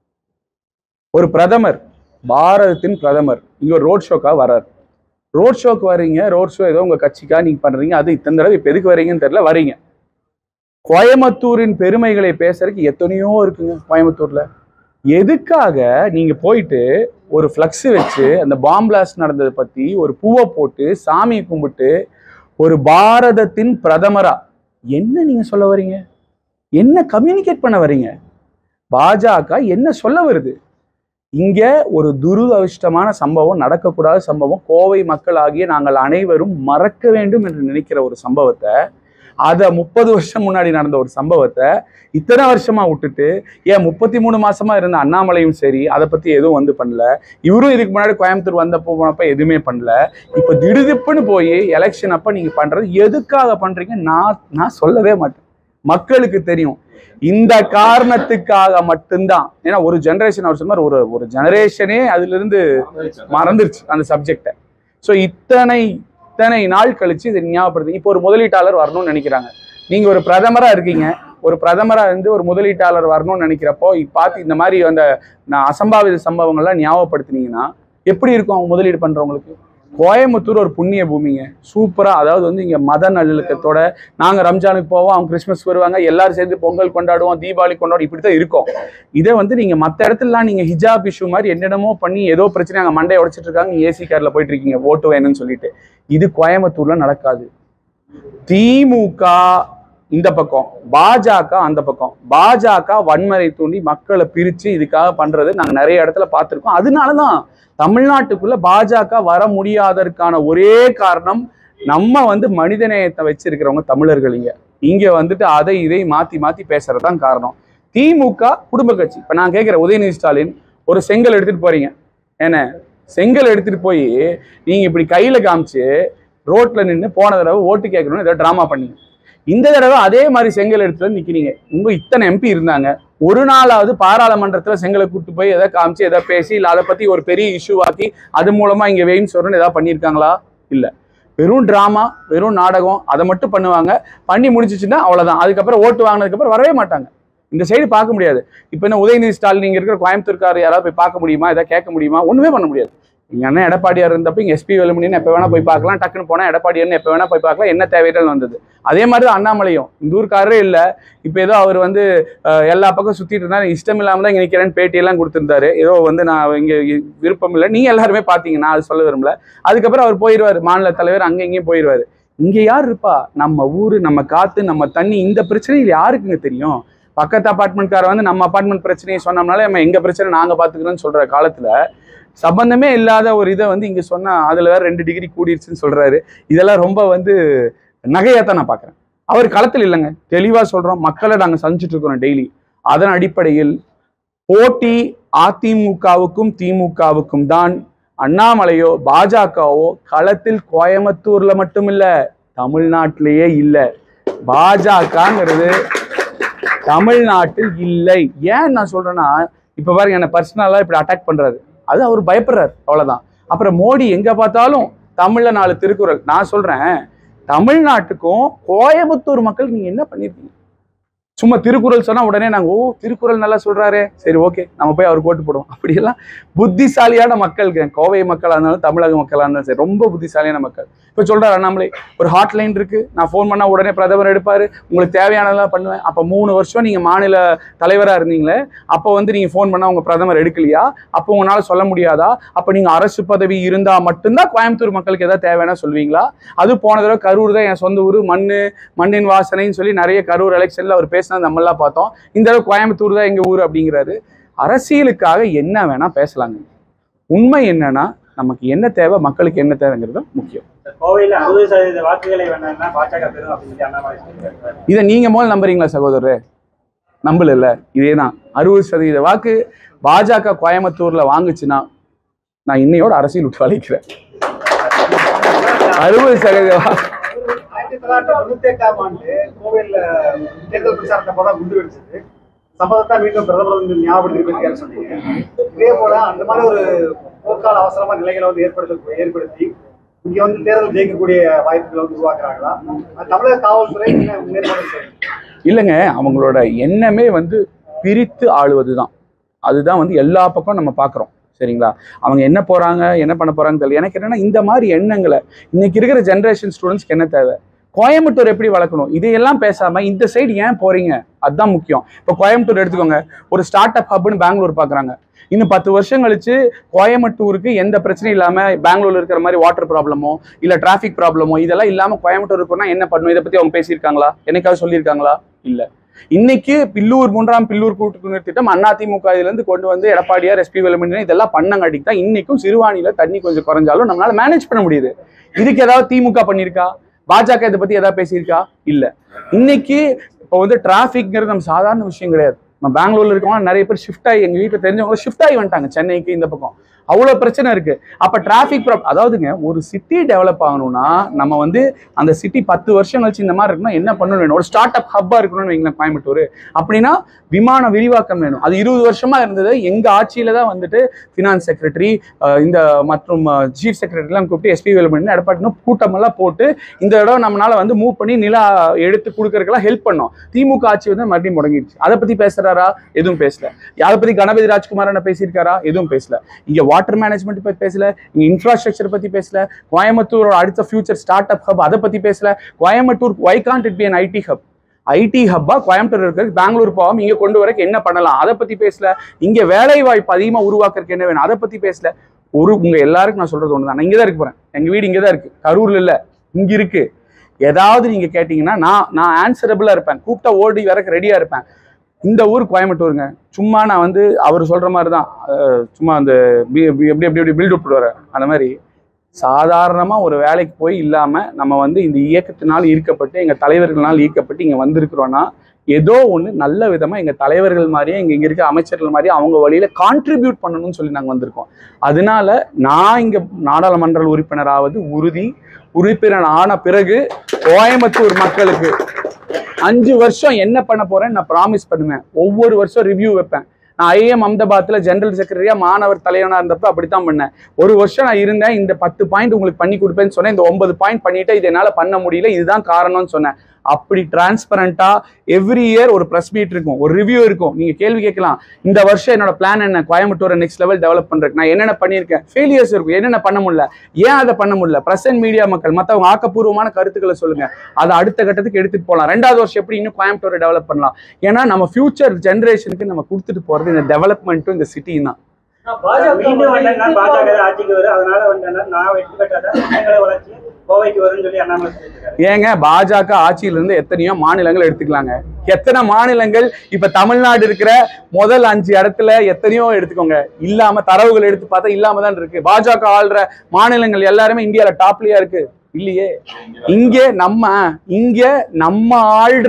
ஒரு பிரதமர் பாரதத்தின் பிரதமர் இங்க ஒரு ரோட் ஷோக்கா வர்றாரு ரோட் ஷோக்கு வர்றீங்க ரோட் ஷோ ஏதோ உங்க கட்சிக்கா நீங்க பண்றீங்க அது இத்தனை தடவை இப்ப எதுக்கு வர்றீங்கன்னு தெரியல வரீங்க கோயம்புத்தூரின் பெருமைகளை பேசுறதுக்கு எத்தனையோ இருக்குங்க கோயம்புத்தூர்ல எதுக்காக நீங்க போயிட்டு ஒரு ஃப்ளக்ஸ் வச்சு அந்த பாம் பிளாஸ்ட் நடந்ததை பத்தி ஒரு பூவை போட்டு சாமி கும்பிட்டு ஒரு பாரதத்தின் பிரதமரா என்ன நீங்க சொல்ல வர்றீங்க என்ன கம்யூனிகேட் பண்ண வர்றீங்க பாஜக என்ன சொல்ல வருது இங்க ஒரு துரதிருஷ்டமான சம்பவம் நடக்கக்கூடாத சம்பவம் கோவை மக்களாகிய நாங்கள் அனைவரும் மறக்க வேண்டும் என்று நினைக்கிற ஒரு சம்பவத்தை அதை முப்பது வருஷம் முன்னாடி நடந்த ஒரு சம்பவத்தை இத்தனை வருஷமா விட்டுட்டு ஏன் முப்பத்தி மூணு மாசமா இருந்த அண்ணாமலையும் சரி அதை பத்தி எதுவும் வந்து பண்ணல இவரும் இதுக்கு முன்னாடி கோயம்புத்தூர் வந்தப்போ போனப்ப எதுவுமே பண்ணல இப்ப திடுதிப்புன்னு போய் எலெக்ஷன் அப்ப நீங்க பண்றது எதுக்காக பண்றீங்க நான் நான் சொல்லவே மாட்டேன் மக்களுக்கு தெரியும் இந்த காரணத்துக்காக மட்டும்தான் ஏன்னா ஒரு ஜெனரேஷன் அவர் சொன்னார் ஒரு ஒரு ஜெனரேஷனே அதுல இருந்து மறந்துருச்சு அந்த சப்ஜெக்டை ஸோ இத்தனை இத்தனை நாள் கழிச்சு இதை ஞாபகப்படுத்து இப்போ ஒரு முதலீட்டாளர் வரணும்னு நினைக்கிறாங்க நீங்க ஒரு பிரதமரா இருக்கீங்க ஒரு பிரதமரா இருந்து ஒரு முதலீட்டாளர் வரணும்னு நினைக்கிறப்போ இப்ப பார்த்து இந்த மாதிரி அந்த நான் அசம்பாவித சம்பவங்கள்லாம் ஞாபகப்படுத்தினீங்கன்னா எப்படி இருக்கும் அவங்க முதலீடு பண்றவங்களுக்கு கோயம்புத்தூர் ஒரு புண்ணிய பூமிங்க சூப்பரா அதாவது வந்து இங்க மத நல்லிணக்கத்தோட நாங்க ரம்ஜானுக்கு போவோம் அவங்க கிறிஸ்மஸ் வருவாங்க எல்லாரும் சேர்ந்து பொங்கல் கொண்டாடுவோம் தீபாவளி கொண்டாடுவோம் இப்படி தான் இருக்கும் இதை வந்து நீங்க மத்த இடத்துலலாம் நீங்க ஹிஜாப் இஷ்யூ மாதிரி என்னென்னமோ பண்ணி ஏதோ பிரச்சனை அங்க மண்டையை உடைச்சிட்டு இருக்காங்க ஏசி கார்ல போயிட்டு இருக்கீங்க ஓட்டு வேணும்னு சொல்லிட்டு இது கோயம்புத்தூர்ல நடக்காது திமுக இந்த பக்கம் பாஜக அந்த பக்கம் பாஜக வன்முறை தூண்டி மக்களை பிரிச்சு இதுக்காக பண்றது நாங்க நிறைய இடத்துல பார்த்திருக்கோம் அதனாலதான் தமிழ்நாட்டுக்குள்ள பாஜக வர முடியாததற்கான ஒரே காரணம் நம்ம வந்து மனிதநேயத்தை வச்சிருக்கிறவங்க தமிழர்கள் இங்க இங்க வந்துட்டு அதை இதை மாத்தி மாத்தி பேசுறதுதான் காரணம் திமுக குடும்ப கட்சி இப்ப நான் கேட்கிறேன் உதயநிதி ஸ்டாலின் ஒரு செங்கல் எடுத்துட்டு போறீங்க என்ன செங்கல் எடுத்துட்டு போய் நீங்க இப்படி கையில காமிச்சு ரோட்ல நின்று போன தடவை ஓட்டு கேட்கணும்னு ஏதோ டிராமா பண்ணீங்க இந்த தடவை அதே மாதிரி செங்கல் எடுத்துட்டு வந்து நிக்கிறீங்க உங்க இத்தனை எம்பி இருந்தாங்க ஒரு நாளாவது பாராளுமன்றத்துல செங்கலை கூட்டு போய் எதை காமிச்சு எதை பேசி இல்ல அதை பத்தி ஒரு பெரிய இஷ்யூ ஆக்கி அது மூலமா இங்க வெயின் சொல்றேன்னு ஏதாவது பண்ணியிருக்காங்களா இல்ல வெறும் டிராமா வெறும் நாடகம் அதை மட்டும் பண்ணுவாங்க பண்ணி முடிச்சிச்சுன்னா அவ்வளவுதான் அதுக்கப்புறம் ஓட்டு வாங்கினதுக்கு அப்புறம் வரவே மாட்டாங்க இந்த சைடு பார்க்க முடியாது இப்போ என்ன உதயநிதி ஸ்டாலின் இங்க இருக்கிற கோயம்புத்தூர்கார் யாராவது போய் பார்க்க முடியுமா எதாவது கேட்க முடியுமா ஒண்ணுமே பண்ண முடியாது எங்க அண்ணன் எடப்பாடியார் இருந்தப்ப இங்க எஸ்பி வேலுமணின்னு எப்போ வேணா போய் பார்க்கலாம் டக்குன்னு போனா எடப்பாடியார்னு எப்போ வேணா போய் பார்க்கலாம் என்ன தேவைகள் வந்தது அதே மாதிரி தான் அண்ணாமலையும் இந்த ஊருக்காரரே இல்ல இப்போ ஏதோ அவர் வந்து அஹ், எல்லா பக்கம் சுத்திட்டு இருந்தா இஷ்டம் இல்லாம தான் இங்க நிக்கிறேன்னு பேட்டியெல்லாம் கொடுத்திருந்தாரு ஏதோ வந்து நான் இங்க இ- விருப்பம் இல்லை நீங்க எல்லாருமே பாத்தீங்க நான் அது சொல்ல விரும்பல அதுக்கப்புறம் அவர் போயிடுவாரு மாநில தலைவர் அங்க இங்கேயும் போயிடுவாரு இங்க யார் இருப்பா நம்ம ஊரு நம்ம காத்து நம்ம தண்ணி இந்த பிரச்சனையில் யாருக்குங்க தெரியும் பக்கத்து அபார்ட்மெண்ட்கார வந்து நம்ம அபார்ட்மெண்ட் பிரச்சனையை சொன்னோம்னாலே நம்ம எங்க பிரச்சனை நாங்க பாத்துக்கிறோம்னு சொல்ற காலத்துல சம்பந்தமே இல்லாத ஒரு இதை வந்து இங்க சொன்னா அதுல வேற ரெண்டு டிகிரி கூடிருச்சுன்னு சொல்றாரு இதெல்லாம் ரொம்ப வந்து நகையா தான் நான் பாக்குறேன் அவர் களத்தில் இல்லைங்க தெளிவா சொல்றோம் மக்களை நாங்க சந்திச்சுட்டு இருக்கிறோம் டெய்லி அதன் அடிப்படையில் போட்டி அதிமுகவுக்கும் திமுகவுக்கும் தான் அண்ணாமலையோ பாஜகவோ களத்தில் கோயம்புத்தூர்ல மட்டும் இல்ல தமிழ்நாட்டிலேயே இல்ல பாஜகங்கிறது தமிழ்நாட்டில் இல்லை ஏன் நான் சொல்றேன்னா இப்ப பாருங்க என்ன பர்சனலா இப்படி அட்டாக் பண்றாரு அது அவர் பயப்படுறாரு அவ்வளவுதான் அப்புறம் மோடி எங்க பார்த்தாலும் தமிழ்ல நாலு திருக்குறள் நான் சொல்றேன் தமிழ்நாட்டுக்கும் கோயம்புத்தூர் மக்கள் நீங்க என்ன பண்ணிருக்கீங்க சும்மா திருக்குறள் சொன்னா உடனே நாங்க ஓ திருக்குறள் நல்லா சொல்றாரே சரி ஓகே நம்ம போய் அவர் போட்டு போடுவோம் அப்படியெல்லாம் புத்திசாலியான மக்களுக்கு கோவை மக்களா இருந்தாலும் தமிழக மக்களா இருந்தாலும் சரி ரொம்ப புத்திசாலியான மக்கள் இப்ப சொல்றாரு அண்ணாமலை ஒரு ஹாட்லைன் இருக்கு நான் ஃபோன் பண்ணா உடனே பிரதமர் எடுப்பாரு உங்களுக்கு தேவையானதெல்லாம் பண்ணுவேன் அப்ப மூணு வருஷம் நீங்க மாநில தலைவரா இருந்தீங்களே அப்போ வந்து நீங்க ஃபோன் பண்ணா உங்க பிரதமர் எடுக்கலையா அப்போ உங்களால சொல்ல முடியாதா அப்ப நீங்க அரசு பதவி இருந்தா மட்டும்தான் கோயம்புத்தூர் மக்களுக்கு ஏதாவது தேவைன்னா சொல்வீங்களா அது போன தடவை கரூர் தான் என் சொந்த ஊர் மண்ணு மண்ணின் வாசனைன்னு சொல்லி நிறைய கரூர் எலெக்ஷன்ல அவர் பேசினது நம்மளாம் பார்த்தோம் இந்த தடவை கோயம்புத்தூர் தான் எங்க ஊர் அப்படிங்கிறாரு அரசியலுக்காக என்ன வேணா பேசலாங்க உண்மை என்னன்னா நமக்கு என்ன தேவை மக்களுக்கு என்ன தேவைங்கிறது தான் முக்கியம் கோவையில அறுபது சதவீத வாக்குகளை வேணா பாஜக பெறும் அப்படின்னு சொல்லி அண்ணாமலை சொல்லியிருக்காரு இதை நீங்க முதல் நம்புறீங்களா சகோதரரே நம்பல இதே தான் அறுபது சதவீத வாக்கு பாஜக கோயம்புத்தூர்ல வாங்குச்சுன்னா நான் இன்னையோட அரசியல் விட்டு வளைக்கிறேன் அறுபது சதவீத வாக்கு ஆயிரத்தி தொள்ளாயிரத்தி தொண்ணூத்தி எட்டாம் ஆண்டு கோவையில தேர்தல் பிரச்சாரத்தை போல குண்டு வெடிச்சது சம்பவத்தை மீண்டும் பிரதமர் வந்து ஞாபகப்படுத்தி சொன்னீங்க இதே போல அந்த மாதிரி ஒரு போர்க்கால அவசரமா நிலைகளை வந்து ஏற்படுத்த ஏற்படுத்தி இங்க வந்து தேர்தல் ஜெயிக்கக்கூடிய வாய்ப்புகளை வந்து உருவாக்குறாங்களா அது தமிழக காவல்துறை என்ன முன்னேற்பாடு செய்யுது இல்லைங்க அவங்களோட எண்ணமே வந்து பிரித்து ஆளுவது தான் அதுதான் வந்து எல்லா பக்கம் நம்ம பார்க்குறோம் சரிங்களா அவங்க என்ன போறாங்க என்ன பண்ண போறாங்கன்னு தெரியல எனக்கு என்னன்னா இந்த மாதிரி எண்ணங்களை இன்னைக்கு இருக்கிற ஜென்ரேஷன் ஸ்டூடெண்ட்ஸ்க்கு என்ன தேவை கோயம்புத்தூர் எப்படி வளர்க்கணும் இதையெல்லாம் பேசாம இந்த சைடு ஏன் போறீங்க அதுதான் முக்கியம் இப்போ கோயம்புத்தூர் எடுத்துக்கோங்க ஒரு ஸ்டார்ட் அப் ஹப்னு பெங்களூர் பார்க்குறாங்க இன்னும் பத்து வருஷம் கழிச்சு கோயம்புத்தூருக்கு எந்த பிரச்சனையும் இல்லாம பெங்களூர்ல இருக்கிற மாதிரி வாட்டர் ப்ராப்ளமோ இல்ல டிராஃபிக் ப்ராப்ளமோ இதெல்லாம் இல்லாம கோயம்புத்தூர் இருக்கணும்னா என்ன பண்ணணும் இதை பத்தி அவங்க பேசியிருக்காங்களா என்னைக்காவது சொல்லியிருக்காங்களா இல்ல இன்னைக்கு பில்லூர் மூன்றாம் பில்லூர் கூட்டுக்குடிநீர் திட்டம் அதிமுக இதுல இருந்து கொண்டு வந்து எடப்பாடியார் எஸ்பி வேலுமணி இதெல்லாம் பண்ணங்காட்டிக்கு தான் இன்னைக்கும் சிறுவாணியில தண்ணி கொஞ்சம் குறைஞ்சாலும் நம்மளால மேனேஜ் பண்ண முடியுது இதுக்கு ஏதாவது திமுக பண்ணியிருக்கா பாஜக இதை பத்தி ஏதாவது பேசியிருக்கா இல்ல இன்னைக்கு இப்போ வந்து டிராஃபிக்ங்கிறது நம்ம சாதாரண விஷயம் கிடையாது நம்ம பெங்களூர்ல இருக்கவங்க நிறைய பேர் ஷிஃப்ட் ஆகி எங்க வீட்டில் தெரிஞ்சவங்க ஷிஃப்ட் ஆகி வந்துட்டாங்க சென்னைக்கு இந்த பக்கம் அவ்வளோ பிரச்சனை இருக்கு அப்ப டிராஃபிக் ப்ராப் அதாவதுங்க ஒரு சிட்டி டெவலப் ஆகணும்னா நம்ம வந்து அந்த சிட்டி பத்து வருஷம் கழிச்சு இந்த மாதிரி இருக்கணும் என்ன பண்ணணும் வேணும் ஒரு ஸ்டார்ட் அப் ஹப்பா இருக்கணும்னு வைங்களேன் கோயம்புத்தூர் அப்படின்னா விமான விரிவாக்கம் வேணும் அது இருபது வருஷமா இருந்தது எங்க ஆட்சியில தான் வந்துட்டு ஃபினான்ஸ் செக்ரட்டரி இந்த மற்றும் சீஃப் செக்ரட்டரிலாம் கூப்பிட்டு எஸ்பி வேலுமணி எடப்பாடினு கூட்டமெல்லாம் போட்டு இந்த இடம் நம்மளால வந்து மூவ் பண்ணி நிலா எடுத்து கொடுக்கறதுக்கெல்லாம் ஹெல்ப் பண்ணோம் திமுக ஆட்சி வந்து மறுபடியும் முடங்கிடுச்சு அதை பத்தி பேசுறாரா எதுவும் பேசல அதை பத்தி கணபதி ராஜ்குமார் என்ன பேசியிருக்காரா எதுவும் பேசல இங்க வாட்டர் மேனேஜ்மெண்ட் பத்தி பேசல இங்க இன்ஃப்ராஸ்ட்ரக்சர் பத்தி பேசல கோயம்புத்தூரோட அடுத்த ஃபியூச்சர் ஸ்டார்ட் அப் ஹப் அதை பத்தி பேசல Coimbatore why can't it be an IT hub IT ஹப்பா கோயம்புத்தூர் இருக்கிறது பெங்களூர் போகாம இங்க கொண்டு வரக்கு என்ன பண்ணலாம் அதை பத்தி பேசல இங்க வேலை வாய்ப்பு அதிகமா உருவாக்குறதுக்கு என்ன வேணும் அதை பத்தி பேசல ஒரு உங்க எல்லாருக்கும் நான் சொல்றது ஒண்ணுதான் நான் இங்க தான் இருக்க போறேன் எங்க வீடு இங்க தான் இருக்கு கரூர்ல இல்ல இங்க இருக்கு ஏதாவது நீங்க கேட்டீங்கன்னா நான் நான் ஆன்சரபிளா இருப்பேன் கூப்பிட்டா ஓடி வரக்கு ரெடியா இருப்பேன் இந்த ஊர் கோயம்புத்தூருங்க சும்மா நான் வந்து அவர் சொல்ற மாதிரி தான் அஹ், சும்மா அந்த பி- பி- எப்படி எப்படி எப்படி பில்டப் பண்ணுவார் அந்த மாதிரி சாதாரணமா ஒரு வேலைக்கு போய் இல்லாம நம்ம வந்து இந்த இயக்கத்தினால் ஈர்க்கப்பட்டு எங்க தலைவர்களால் ஈர்க்கப்பட்டு இங்க வந்திருக்கிறோம்னா ஏதோ ஒண்ணு நல்ல விதமா எங்க தலைவர்கள் மாதிரியே இங்க இங்க இருக்க அமைச்சர்கள் மாதிரியே அவங்க வழியில கான்ட்ரிபியூட் பண்ணணும்னு சொல்லி நாங்க வந்திருக்கோம் அதனால நான் இங்க நாடாளுமன்ற உறுப்பினராவது உறுதி உறுப்பினர் ஆன பிறகு கோயம்புத்தூர் மக்களுக்கு அஞ்சு வருஷம் என்ன பண்ண போறேன்னு நான் ப்ராமிஸ் பண்ணுவேன் ஒவ்வொரு வருஷம் ரிவ்யூ வைப்பேன் நான் ஐஎம் அஹமதாபாத்ல ஜெனரல் செக்ரட்டரியா மாணவர் தலைவனா இருந்தப்ப அப்படித்தான் பண்ணேன் ஒரு வருஷம் நான் இருந்தேன் இந்த பத்து பாயிண்ட் உங்களுக்கு பண்ணி கொடுப்பேன்னு சொன்னேன் இந்த ஒன்பது பாயிண்ட் பண்ணிட்டு இது என்னால பண்ண முடியல இதுதான் காரணம்னு சொன்னேன் அப்படி டிரான்ஸ்பரண்டா எவ்ரி இயர் ஒரு ப்ரெஸ் மீட் இருக்கும் ஒரு ரிவ்யூ இருக்கும் நீங்க கேள்வி கேட்கலாம் இந்த வருஷம் என்னோட பிளான் என்ன கோயம்புத்தூரை நெக்ஸ்ட் லெவல் டெவலப் பண்றதுக்கு நான் என்னென்ன பண்ணியிருக்கேன் ஃபெயிலியர்ஸ் இருக்கும் என்னென்ன பண்ண முடியல ஏன் அதை பண்ண முடியல பிரசன்ட் மீடியா மக்கள் மற்றவங்க ஆக்கப்பூர்வமான கருத்துக்களை சொல்லுங்க அதை அடுத்த கட்டத்துக்கு எடுத்துட்டு போகலாம் ரெண்டாவது வருஷம் எப்படி இன்னும் கோயம்புத்தூரை டெவலப் பண்ணலாம் ஏன்னா நம்ம ஃபியூச்சர் ஜென்ரேஷனுக்கு நம்ம கொடுத்துட்டு போறது இந்த டெவலப்மெண்ட்டும் இந்த சிட்டியும் தான் மீண்டும் வந்தா பாஜக தான் ஆட்சிக்கு வரும் அதனால வந்து நான் வெற்றி பெற்றாதான் எங்களை வளர்ச்சி கோவைக்கு வரும்னு சொல்லி அண்ணாமலை சொல்லியிருக்காரு ஏங்க பாஜக ஆட்சியில இருந்து எத்தனையோ மாநிலங்கள் எடுத்துக்கலாங்க எத்தனை மாநிலங்கள் இப்ப தமிழ்நாடு இருக்கிற முதல் அஞ்சு இடத்துல எத்தனையோ எடுத்துக்கோங்க இல்லாம தரவுகள் எடுத்து பார்த்தா இல்லாம தான் இருக்கு பாஜக ஆள்ற மாநிலங்கள் எல்லாருமே இந்தியால டாப்லயா இருக்கு இல்லையே இங்க நம்ம இங்க நம்ம ஆள்ற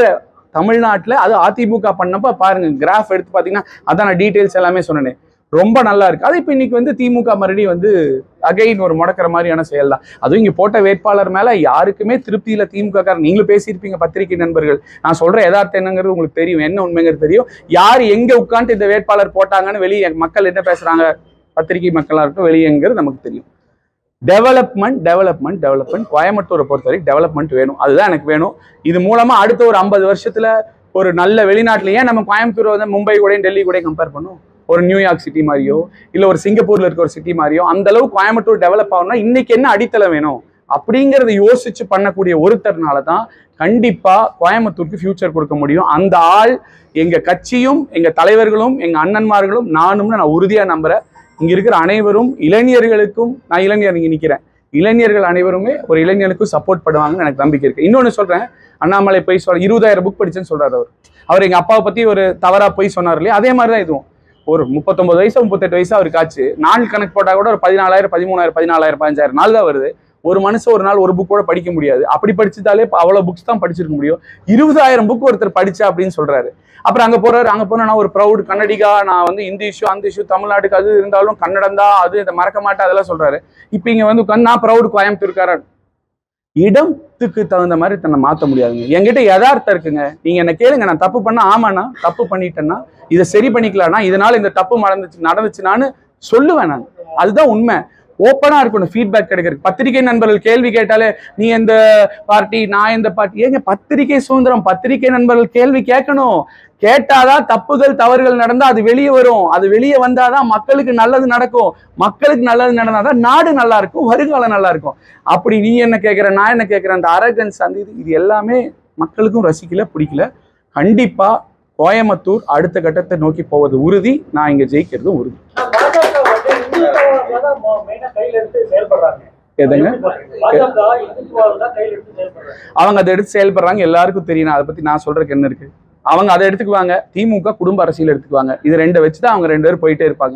தமிழ்நாட்டில் அது அதிமுக பண்ணப்ப பாருங்க கிராஃப் எடுத்து பார்த்தீங்கன்னா அதான் நான் டீட்டெயில்ஸ் எல்லாமே சொன்னேனே ரொம்ப நல்லா இருக்கு அது இப்போ இன்னைக்கு வந்து திமுக மறுபடியும் வந்து அகைன் ஒரு முடக்கிற மாதிரியான செயல் தான் அதுவும் இங்கே போட்ட வேட்பாளர் மேல யாருக்குமே திருப்தி இல்லை திமுக காரர் நீங்களும் பேசியிருப்பீங்க பத்திரிகை நண்பர்கள் நான் சொல்ற யதார்த்தம் என்னங்கிறது உங்களுக்கு தெரியும் என்ன உண்மைங்கிறது தெரியும் யார் எங்க உட்காந்து இந்த வேட்பாளர் போட்டாங்கன்னு வெளியே மக்கள் என்ன பேசுறாங்க பத்திரிகை மக்களா இருக்கட்டும் வெளியேங்கிறது நமக்கு தெரியும் டெவலப்மெண்ட் டெவலப்மெண்ட் டெவலப்மெண்ட் கோயம்புத்தூரை பொறுத்தவரைக்கும் டெவலப்மெண்ட் வேணும் அதுதான் எனக்கு வேணும் இது மூலமா அடுத்த ஒரு ஐம்பது வருஷத்துல ஒரு நல்ல வெளிநாட்டுல ஏன் நம்ம கோயம்புத்தூரை வந்து மும்பை கூட டெல்லி கூட கம்பேர் பண்ணோம் ஒரு நியூயார்க் சிட்டி மாதிரியோ இல்ல ஒரு சிங்கப்பூர்ல இருக்க ஒரு சிட்டி மாதிரியோ அந்த அளவு கோயம்புத்தூர் டெவலப் ஆகணும்னா இன்னைக்கு என்ன அடித்தளம் வேணும் அப்படிங்கறத யோசிச்சு பண்ணக்கூடிய ஒருத்தர்னால தான் கண்டிப்பா கோயம்புத்தூருக்கு ஃபியூச்சர் கொடுக்க முடியும் அந்த ஆள் எங்க கட்சியும் எங்க தலைவர்களும் எங்க அண்ணன்மார்களும் நானும்னு நான் உறுதியா நம்புறேன் இங்க இருக்கிற அனைவரும் இளைஞர்களுக்கும் நான் இளைஞர் இங்க நிக்கிறேன் இளைஞர்கள் அனைவருமே ஒரு இளைஞனுக்கும் சப்போர்ட் பண்ணுவாங்கன்னு எனக்கு நம்பிக்கை இருக்கு இன்னொன்னு சொல்றேன் அண்ணாமலை போய் சொல்ற இருபதாயிரம் புக் படிச்சேன்னு சொல்றாரு அவர் அவர் எங்க அப்பாவை பத்தி ஒரு தவறா போய் சொன்னார் இல்லையா அதே மாதிரி தான் இதுவும் ஒரு முப்பத்தொன்பது வயசு முப்பத்தெட்டு வயசு அவருக்கு ஆச்சு நாள் கணக்கு போட்டா கூட ஒரு பதினாலாயிரம் பதிமூணாயிரம் பதினாலாயிரம் பதினஞ்சாயிரம் நாள் தான் வருது ஒரு மனுஷன் ஒரு நாள் ஒரு புக் கூட படிக்க முடியாது அப்படி படிச்சுட்டாலே இப்ப அவ்வளவு புக்ஸ் தான் படிச்சிருக்க முடியும் இருபதாயிரம் புக் ஒருத்தர் படிச்சா அப்படின்னு சொல்றாரு அப்புறம் அங்க போறாரு அங்க போனா நான் ஒரு ப்ரௌட் கன்னடிகா நான் வந்து இந்த இஷ்யூ அந்த இஷ்யூ தமிழ்நாட்டுக்கு அது இருந்தாலும் கன்னடம் தான் அது இதை மறக்க மாட்டேன் அதெல்லாம் சொல்றாரு இப்போ இங்க வந்து உட்கார்ந்து நான் ப்ரௌட் கோயம்புத்தூர்காரன் இடத்துக்கு தகுந்த மாதிரி தன்னை மாத்த முடியாதுங்க என்கிட்ட யதார்த்தம் இருக்குங்க நீங்க என்ன கேளுங்க நான் தப்பு பண்ணா ஆமாண்ணா தப்பு பண்ணிட்டேன்னா இதை சரி பண்ணிக்கலாம்னா இதனால இந்த தப்பு நடந்துச்சு நடந்துச்சுனான்னு சொல்லுவேன் நான் அதுதான் உண்மை ஓப்பனா இருக்கணும் ஃபீட்பேக் கிடைக்கிறது பத்திரிகை நண்பர்கள் கேள்வி கேட்டாலே நீ எந்த பார்ட்டி நான் எந்த பார்ட்டி ஏங்க பத்திரிகை சுதந்திரம் பத்திரிகை நண்பர்கள் கேள்வி கேட்கணும் கேட்டாதான் தப்புகள் தவறுகள் நடந்தா அது வெளியே வரும் அது வெளியே வந்தாதான் மக்களுக்கு நல்லது நடக்கும் மக்களுக்கு நல்லது நடந்தாதான் நாடு நல்லா இருக்கும் வருங்காலம் நல்லா இருக்கும் அப்படி நீ என்ன கேட்குற நான் என்ன கேட்குறேன் அந்த அரகன்ஸ் அந்த இது இது எல்லாமே மக்களுக்கும் ரசிக்கல பிடிக்கல கண்டிப்பா கோயம்புத்தூர் அடுத்த கட்டத்தை நோக்கி போவது உறுதி நான் இங்க ஜெயிக்கிறதும் உறுதி பாஜக வந்து இந்துத்துவாவை தான் மெயினா கையில எடுத்து செயல்படுறாங்க எதுங்க பாஜக இந்துத்துவாவை தான் கையில எடுத்து செயல்படுறாங்க அவங்க அதை எடுத்து செயல்படுறாங்க எல்லாருக்கும் தெரியும் அதை பத்தி நான் சொல்றதுக்கு என்ன இருக்கு அவங்க அதை எடுத்துக்குவாங்க திமுக குடும்ப அரசியல் எடுத்துக்குவாங்க இது ரெண்டை வச்சு தான் அவங்க ரெண்டு பேரும் போயிட்டே இருப்பாங்க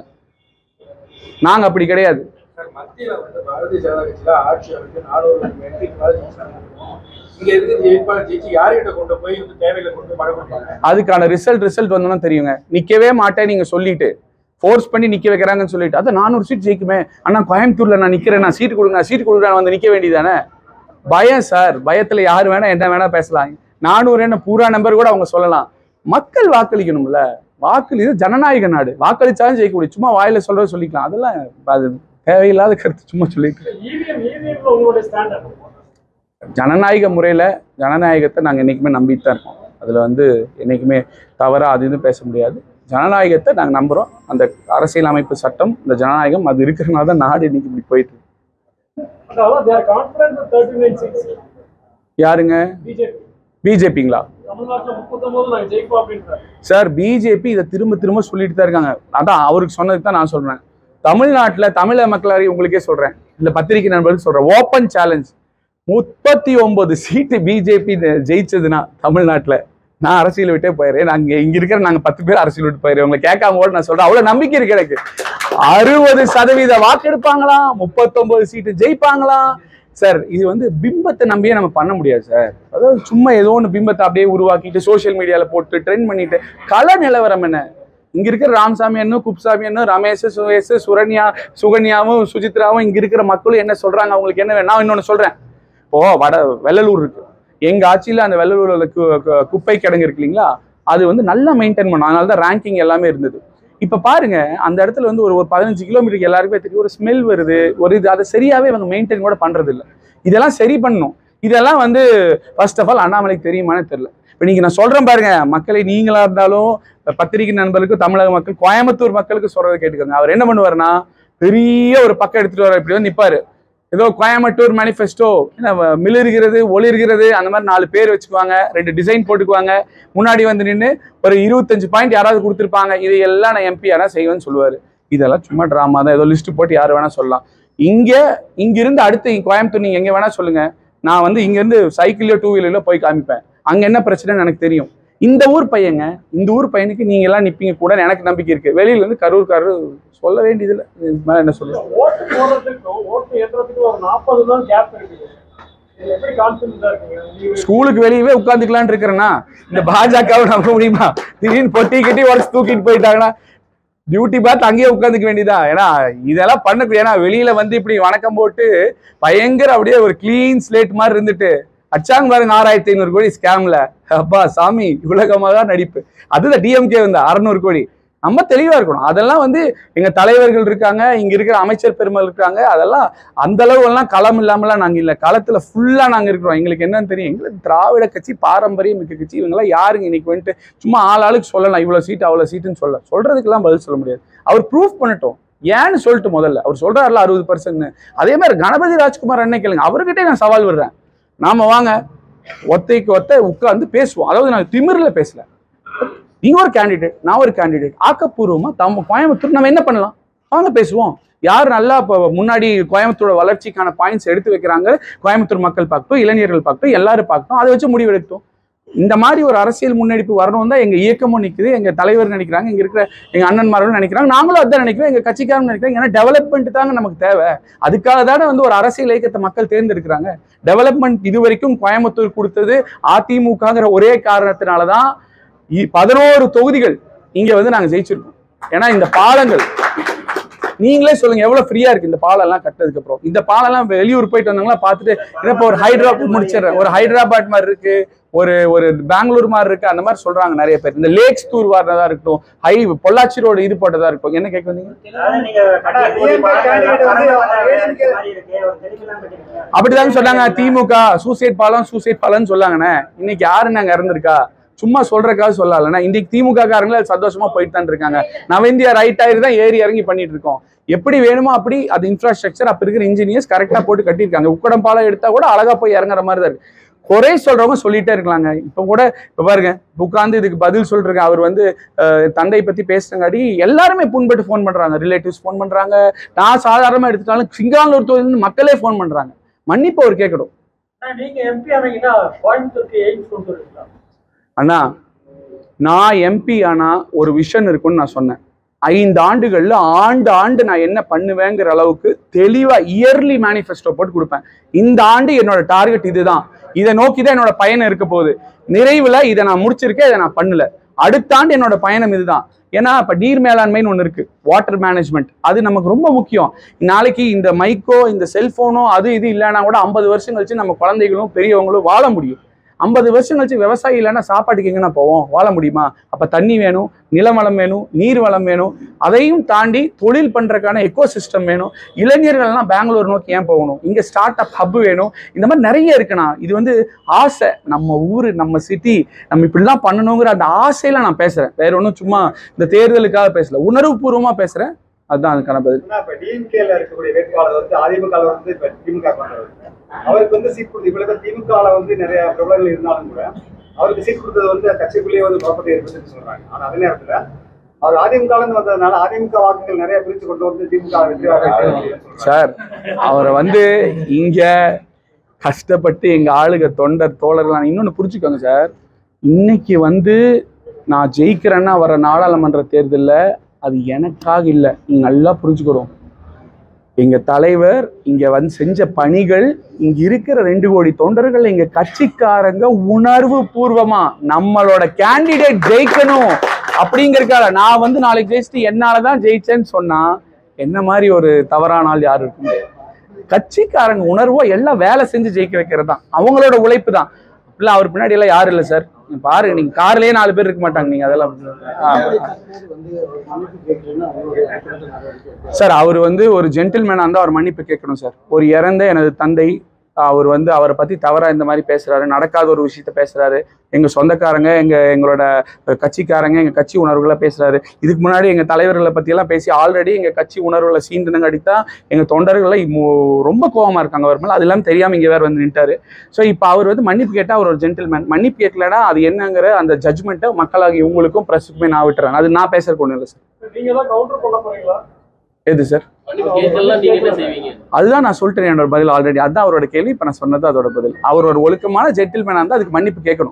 நாங்க அப்படி கிடையாது சார் மத்தியில வந்து பாரதிய ஜனதா கட்சியில ஆட்சி அமைத்து நானூறு எம்பிக்கு மேல ஜெயிச்சாங்க இங்க இருக்கிற வேட்பாளர் ஜெயிச்சு யார்கிட்ட கொண்டு போய் இந்த தேவையில கொண்டு போய் மழை கொடுப்பாங்க அதுக்கான ரிசல்ட் ரிசல்ட் வந்தோம்னா தெரியுங்க நிக்கவே மாட்டேன் நீங்க சொல்லிட்டு ஃபோர்ஸ் பண்ணி நிக்க வைக்கிறாங்கன்னு சொல்லிட்டு அதான் நானூறு சீட் ஜெயிக்குமே அண்ணா கோயம்புத்தூர்ல நான் நிக்கிறேன் நான் சீட் கொடுங்க சீட் கொடுங்க வந்து நிக்க வேண்டியதானே பயம் சார் பயத்துல யார் வேணா என்ன வேணா பேசலாம் நானூறு என்ன பூரா நம்பர் கூட அவங்க சொல்லலாம் மக்கள் வாக்களிக்கணும்ல வாக்களி இது ஜனநாயக நாடு வாக்களிச்சாலும் ஜெயிக்க முடியும் சும்மா வாயில சொல்றத சொல்லிக்கலாம் அதெல்லாம் அது தேவையில்லாத கருத்து சும்மா சொல்லிட்டு இவிஎம் இவிஎம்ல உங்களுடைய ஸ்டாண்டர்ட் ஜனநாயக முறையில ஜனநாயகத்தை நாங்க என்னைக்குமே நம்பிட்டு தான் இருக்கோம் அதுல வந்து என்னைக்குமே தவறா அது இது பேச முடியாது ஜனநாயகத்தை நாங்க நம்புறோம் அந்த அரசியல் அமைப்பு சட்டம் இந்த ஜனநாயகம் அது இருக்கிறனால தான் நாடு இன்னைக்கு இப்படி போயிட்டு இருக்கு. அதாவது they are confident with 39 seats யாருங்க பிஜேபி பிஜேபிங்களா தமிழ்நாட்டுல 39 நாங்க ஜெயிப்போம் அப்படின்றாங்க சார் பிஜேபி இதை திரும்ப திரும்ப சொல்லிட்டு தான் இருக்காங்க அதான் அவருக்கு சொன்னதுக்கு தான் நான் சொல்றேன் தமிழ்நாட்டுல தமிழக மக்களாரி உங்களுக்கே சொல்றேன் இல்ல பத்திரிகை நண்பர்களுக்கு சொல்றேன் ஓப்பன் சேலஞ்ச் முப்பத்தி ஒன்பது சீட்டு பிஜேபி ஜெயிச்சதுன்னா தமிழ்நாட்டுல நான் அரசியல் விட்டே போயிடுறேன் நாங்க இங்க இருக்கிற நாங்க பத்து பேர் அரசியல் விட்டு போயிடுறேன் உங்களை கேட்காம கூட நான் சொல்றேன் அவ்வளவு நம்பிக்கை இருக்கு எனக்கு அறுபது சதவீத வாக்கெடுப்பாங்களாம் முப்பத்தொன்பது சீட்டு ஜெயிப்பாங்களாம் சார் இது வந்து பிம்பத்தை நம்பியே நம்ம பண்ண முடியாது சார் அதாவது சும்மா ஏதோ ஒன்று பிம்பத்தை அப்படியே உருவாக்கிட்டு சோஷியல் மீடியால போட்டு ட்ரெண்ட் பண்ணிட்டு கள நிலவரம் என்ன இங்க இருக்கிற ராமசாமி அண்ணன் குப்சாமி அண்ணன் ரமேஷ் சுரேஷ் சுரண்யா சுகன்யாவும் சுஜித்ராவும் இங்க இருக்கிற மக்களும் என்ன சொல்றாங்க அவங்களுக்கு என்ன வேணும் நான் இன்னொன்னு சொல்றேன் இப்போ வட வெள்ளலூர் இருக்கு எங்க ஆட்சியில அந்த வெள்ளலூர்ல கு- கு- குப்பை கிடங்கு இருக்கு இல்லைங்களா அது வந்து நல்லா மெயின்டைன் பண்ணும் அதனால தான் ரேங்கிங் எல்லாமே இருந்தது இப்ப பாருங்க அந்த இடத்துல வந்து ஒரு ஒரு பதினஞ்சு கிலோமீட்டருக்கு எல்லாருக்குமே தெரியும் ஒரு ஸ்மெல் வருது ஒரு இது அதை சரியாவே இவங்க மெயின்டைன் கூட பண்றது இல்ல இதெல்லாம் சரி பண்ணணும் இதெல்லாம் வந்து ஃபர்ஸ்ட் ஆஃப் ஆல் அண்ணாமலைக்கு தெரியுமான்னு தெரியல இப்போ நீங்க நான் சொல்றேன் பாருங்க மக்களை நீங்களா இருந்தாலும் பத்திரிகை நண்பர்களுக்கு தமிழக மக்கள் கோயம்புத்தூர் மக்களுக்கு சொல்றதை கேட்டுக்கோங்க அவர் என்ன பண்ணுவாருன்னா பெரிய ஒரு பக்கம் எடுத்துட்டு வர இப்படி வந்து நிப்பாரு ஏதோ கோயம்புத்தூர் மேனிஃபெஸ்டோ மிளிர்கிறது ஒளிர்கிறது அந்த மாதிரி நாலு பேர் வச்சுக்குவாங்க ரெண்டு டிசைன் போட்டுக்குவாங்க முன்னாடி வந்து நின்று ஒரு இருபத்தஞ்சு பாயிண்ட் யாராவது கொடுத்துருப்பாங்க இதையெல்லாம் நான் எம்பி யாரா செய்வேன்னு சொல்லுவாரு இதெல்லாம் சும்மா ட்ராமா தான் ஏதோ லிஸ்ட் போட்டு யார் வேணா சொல்லலாம் இங்க இங்கிருந்து அடுத்து இங்க கோயம்புத்தூர் நீங்க எங்க வேணா சொல்லுங்க நான் வந்து இங்க இருந்து சைக்கிள்லயோ டூ வீலர்லயோ போய் காமிப்பேன் அங்க என்ன பிரச்சனைன்னு எனக்கு தெரியும் இந்த ஊர் பையங்க இந்த ஊர் பையனுக்கு நீங்க எல்லாம் நிப்பீங்க கூட எனக்கு நம்பிக்கை இருக்கு வெளியில இருந்து கரூர்காரர் சொல்ல வேண்டியதில்லை இதுக்கு மேல என்ன சொல்லுங்க ஓட்டு போடுறதுக்கும் ஓட்டு ஏற்றுறதுக்கும் ஒரு நாற்பது நாள் கேப் இருக்குது எப்படி கான்பிடன்டா இருக்கீங்க நீங்க ஸ்கூலுக்கு வெளியவே உட்காந்துக்கலாம்னு இருக்கிறேன்னா இந்த பாஜகவை நம்ப முடியுமா திடீர்னு பொட்டி கட்டி உடச்சு தூக்கிட்டு போயிட்டாங்கன்னா டியூட்டி பார்த்து அங்கேயே உட்காந்துக்க வேண்டியதா ஏன்னா இதெல்லாம் பண்ணக்கூடிய ஏன்னா வெளியில வந்து இப்படி வணக்கம் போட்டு பயங்கர அப்படியே ஒரு க்ளீன் ஸ்லேட் மாதிரி இருந்துட்டு அச்சாங்க பாருங்க ஆறாயிரத்தி ஐநூறு கோடி ஸ்கேம்ல அப்பா சாமி உலகமாக நடிப்பு அதுதான் டிஎம்கே வந்து அறநூறு கோடி நம்ம தெளிவா இருக்கணும் அதெல்லாம் வந்து எங்க தலைவர்கள் இருக்காங்க இங்க இருக்கிற அமைச்சர் பெருமல் இருக்காங்க அதெல்லாம் அந்த அளவு எல்லாம் களம் இல்லாமலாம் நாங்க இல்ல களத்துல ஃபுல்லா நாங்க இருக்கிறோம் எங்களுக்கு என்னன்னு தெரியும் எங்களுக்கு திராவிட கட்சி பாரம்பரியம் மிக்க கட்சி இவங்கெல்லாம் யாருங்க இன்னைக்கு வந்துட்டு சும்மா ஆள் ஆளுக்கு சொல்லலாம் இவ்வளவு சீட் அவ்வளவு சீட்டுன்னு சொல்ல சொல்றதுக்கெல்லாம் பதில் சொல்ல முடியாது அவர் ப்ரூஃப் பண்ணட்டும் ஏன்னு சொல்லிட்டு முதல்ல அவர் சொல்றாருல அறுபது பர்சன்ட் அதே மாதிரி கணபதி ராஜ்குமார் அண்ணன் கேளுங்க அவர்கிட்டே நான் சவால் விடுறேன் நாம வாங்க ஒத்தைக்கு ஒத்த உட்கார்ந்து பேசுவோம் அதாவது நான் திமிர்ல பேசல நீங்க ஒரு கேண்டிடேட் நான் ஒரு கேண்டிடேட் ஆக்கப்பூர்வமா தம் கோயம்புத்தூர் நம்ம என்ன பண்ணலாம் வாங்க பேசுவோம் யார் நல்லா இப்போ முன்னாடி கோயம்புத்தூரோட வளர்ச்சிக்கான பாயிண்ட்ஸ் எடுத்து வைக்கிறாங்க கோயம்புத்தூர் மக்கள் பார்க்கட்டும் இளைஞர்கள் பார்க்கட்டும் எல்லாரும் பார்க்கட்டும் அதை வச்சு முடிவு எடுக்கட்டும் இந்த மாதிரி ஒரு அரசியல் முன்னெடுப்பு வரணும் தான் எங்க இயக்கமும் நிக்குது எங்க தலைவர் நினைக்கிறாங்க இங்க இருக்கிற எங்க அண்ணன்மார்களும் நினைக்கிறாங்க நாங்களும் அதான் நினைக்கிறோம் எங்க கட்சிக்காரங்க நினைக்கிறாங்க ஏன்னா டெவலப்மெண்ட் தாங்க நமக்கு தேவை அதுக்காக தானே வந்து ஒரு அரசியல் இயக்கத்தை மக்கள் தேர்ந்தெடுக்கிறாங்க டெவலப்மெண்ட் இது வரைக்கும் கோயம்புத்தூர் கொடுத்தது அதிமுகங்கிற ஒரே காரணத்தினால தான் இ- பதினோரு தொகுதிகள் இங்க வந்து நாங்க ஜெயிச்சிருக்கோம் ஏன்னா இந்த பாலங்கள் நீங்களே சொல்லுங்க எவ்வளவு ஃப்ரீயா இருக்கு இந்த பாலம் எல்லாம் கட்டதுக்கு அப்புறம் இந்த பாலம் எல்லாம் வெளியூர் போயிட்டு வந்தாங்களா பார்த்துட்டு என்ன இப்போ ஒரு ஹைதராபாத் முடிச்சிடுறேன் ஒரு ஹைதராபாத் மாதிரி இருக்கு ஒரு ஒரு பெங்களூர் மாதிரி இருக்கு அந்த மாதிரி சொல்றாங்க நிறைய பேர் இந்த லேக்ஸ் தூர் வாரினதா இருக்கட்டும் ஹை பொள்ளாச்சி ரோடு இது போட்டதா இருக்கட்டும் என்ன கேட்க வந்தீங்க அதாவது நீங்க கட்டிய ஆனா, கூலி DMK பணம் candidate வந்து பணம் அவர் வேலைக்கு ஏடிஎம்கே மாதிரி இருக்கு. ஒரு தெளிவில்லாம கட்டிருக்கீங்க. அப்படிதாங்க சொன்னாங்க திமுக சூசைட் பாலம் சூசைட் பாலம்னு சொல்லாங்கண்ணே இன்னைக்கு யாரு நாங்க இறந்துருக்கா சும்மா சொல்றதுக்காக சொல்லலண்ணா இன்னைக்கு திமுக காரங்களே சந்தோஷமா போயிட்டு தான் இருக்காங்க நவ ரைட் ஆயிரு தான் ஏறி இறங்கி பண்ணிட்டு இருக்கோம் எப்படி வேணுமோ அப்படி அது இன்ஃப்ராஸ்ட்ரக்சர் அப்ப இருக்கிற இன்ஜினியர்ஸ் கரெக்டா போட்டு கட்டியிருக்காங்க உக்கடம் பாலம் எடுத்தா கூட அழகா போய் இறங்குற மாதிரி தான் இருக்கு குறை சொல்றவங்க சொல்லிட்டே இருக்கலாங்க இப்ப கூட இப்ப பாருங்க உட்கார்ந்து இதுக்கு பதில் சொல்றேங்க அவர் வந்து அஹ், தந்தை பத்தி பேசுறங்காடி எல்லாருமே புண்பட்டு ஃபோன் பண்றாங்க ரிலேட்டிவ்ஸ் ஃபோன் பண்றாங்க நான் சாதாரணமா எடுத்துட்டாலும் சிங்கானூர் தொகுதியிலிருந்து மக்களே ஃபோன் பண்றாங்க மன்னிப்பு அவர் கேட்கணும் நீங்க எம்பி ஆனீங்கன்னா கோயம்புத்தூருக்கு எய்ம்ஸ் கொண்டு வரீங்களா அண்ணா நான் எம்பி ஆனா ஒரு விஷன் இருக்குன்னு நான் சொன்னேன் ஐந்து ஆண்டுகள்ல ஆண்டு ஆண்டு நான் என்ன பண்ணுவேங்கிற அளவுக்கு தெளிவா இயர்லி மேனிஃபெஸ்டோ போட்டு கொடுப்பேன் இந்த ஆண்டு என்னோட டார்கெட் இதுதான் இதை நோக்கி தான் என்னோட பயணம் இருக்க போகுது நிறைவுல இதை நான் முடிச்சிருக்கேன் இதை நான் பண்ணல அடுத்த ஆண்டு என்னோட பயணம் இதுதான் ஏன்னா இப்ப நீர் மேலாண்மைன்னு ஒன்று இருக்கு வாட்டர் மேனேஜ்மெண்ட் அது நமக்கு ரொம்ப முக்கியம் நாளைக்கு இந்த மைக்கோ இந்த செல்போனோ அது இது இல்லைன்னா கூட ஐம்பது வருஷம் கழிச்சு நம்ம குழந்தைகளும் பெரியவங்களும் வாழ முடியும் ஐம்பது வருஷம் கழிச்சு விவசாயி இல்லைன்னா சாப்பாட்டுக்கு எங்கன்னா போவோம் வாழ முடியுமா அப்ப தண்ணி வேணும் நிலவளம் வேணும் நீர் வளம் வேணும் அதையும் தாண்டி தொழில் பண்றதுக்கான எக்கோ சிஸ்டம் வேணும் இளைஞர்கள்லாம் பெங்களூர் நோக்கி ஏன் போகணும் இங்க ஸ்டார்ட் அப் ஹப் வேணும் இந்த மாதிரி நிறைய இருக்குண்ணா இது வந்து ஆசை நம்ம ஊரு நம்ம சிட்டி நம்ம இப்படிலாம் பண்ணணுங்கிற அந்த ஆசையில நான் பேசுறேன் வேற ஒன்றும் சும்மா இந்த தேர்தலுக்காக பேசல உணர்வுபூர்வமா பேசுறேன் அதுதான் அதுக்கான பதில் ஆனா இப்ப டிஎம்கேல இருக்கக்கூடிய வேட்பாளர் வந்து அதிமுக ல வந்து இப்ப திமுக பண்றவர் அவருக்கு வந்து சீட் கொடுத்து இவ்வளவு திமுக ல வந்து நிறைய பிரபலங்கள் இருந்தாலும் கூட அவருக்கு சீட் கொடுத்தது வந்து கட்சிக்குள்ளேயே வந்து குழப்பத்தை ஏற்படுத்துன்னு சொல்றாங்க ஆனா அதே நேரத்துல அவர் அதிமுக இருந்து வந்ததுனால அதிமுக வாக்குகள் நிறைய பிரிச்சு கொண்டு வந்து திமுக வெற்றி வாகை சொல்றாங்க சார் அவரை வந்து இங்க கஷ்டப்பட்டு எங்க ஆளுக தொண்டர் தோழர்கள் இன்னொன்னு புரிச்சுக்கோங்க சார் இன்னைக்கு வந்து நான் ஜெயிக்கிறேன்னா வர நாடாளுமன்ற தேர்தல்ல அது எனக்காக இல்லை நீங்க நல்லா புரிஞ்சுக்கிறோம் எங்க தலைவர் இங்க வந்து செஞ்ச பணிகள் இங்க இருக்கிற ரெண்டு கோடி தொண்டர்கள் எங்க கட்சிக்காரங்க உணர்வு பூர்வமா நம்மளோட கேண்டிடேட் ஜெயிக்கணும் அப்படிங்கறதுக்காக நான் வந்து நாளைக்கு ஜெயிச்சுட்டு என்னாலதான் ஜெயிச்சேன்னு சொன்னா என்ன மாதிரி ஒரு தவறான ஆள் யாரும் இருக்க முடியாது கட்சிக்காரங்க உணர்வோ எல்லாம் வேலை செஞ்சு ஜெயிக்க வைக்கிறது தான் அவங்களோட உழைப்பு தான் அப்படிலாம் அவர் பின்னாடி எல்லாம் யாரும் இல்லை சார் நீங்க பாருங்க நீங்க கார்லயே நாலு பேர் இருக்க மாட்டாங்க நீங்க அதெல்லாம் ஆ. சார் அவர் வந்து ஒரு ஜென்டில்மேனா இருந்தா அவர் மன்னிப்பு கேட்கணும் சார் ஒரு இறந்த எனது தந்தை அவர் வந்து அவரை பத்தி தவறா இந்த மாதிரி பேசுறாரு நடக்காத ஒரு விஷயத்த பேசுறாரு எங்க சொந்தக்காரங்க எங்க எங்களோட கட்சிக்காரங்க எங்க கட்சி உணர்வுகளை பேசுறாரு இதுக்கு முன்னாடி எங்க தலைவர்களை பத்தி எல்லாம் பேசி ஆல்ரெடி எங்க கட்சி உணர்வுகளை சீண்டுனங்க அடித்தா எங்க தொண்டர்களை மு- ரொம்ப கோவமா இருக்காங்க அவர் மேல அது எல்லாம் தெரியாம இங்க வேற வந்து நின்ட்டாரு ஸோ இப்போ அவர் வந்து மன்னிப்பு கேட்டா அவர் ஒரு ஜென்டில்மேன் மன்னிப்பு கேட்கலனா அது என்னங்கிற அந்த ஜட்மெண்ட்டை மக்களாகி உங்களுக்கும் ப்ரெஸ்ஸுக்குமே நான் விட்டுறேன் அது நான் பேசுறதுக்கு ஒன்றும் இல்லை சார் நீங்க தான் கவுண்டர் பண்ண போறீங்களா எது சார் கேட்கலாம் நீங்க என்ன செய்வீங்க அதுதான் நான் சொல்லிட்டேன் என்னோட பதில் ஆல்ரெடி அதுதான் அவரோட கேள்வி இப்போ நான் சொன்னது அதோட பதில் அவர் ஒரு ஒழுக்கமான ஜென்டில்மேனாக இருந்தால் அதுக்கு மன்னிப்பு கேட்கணும்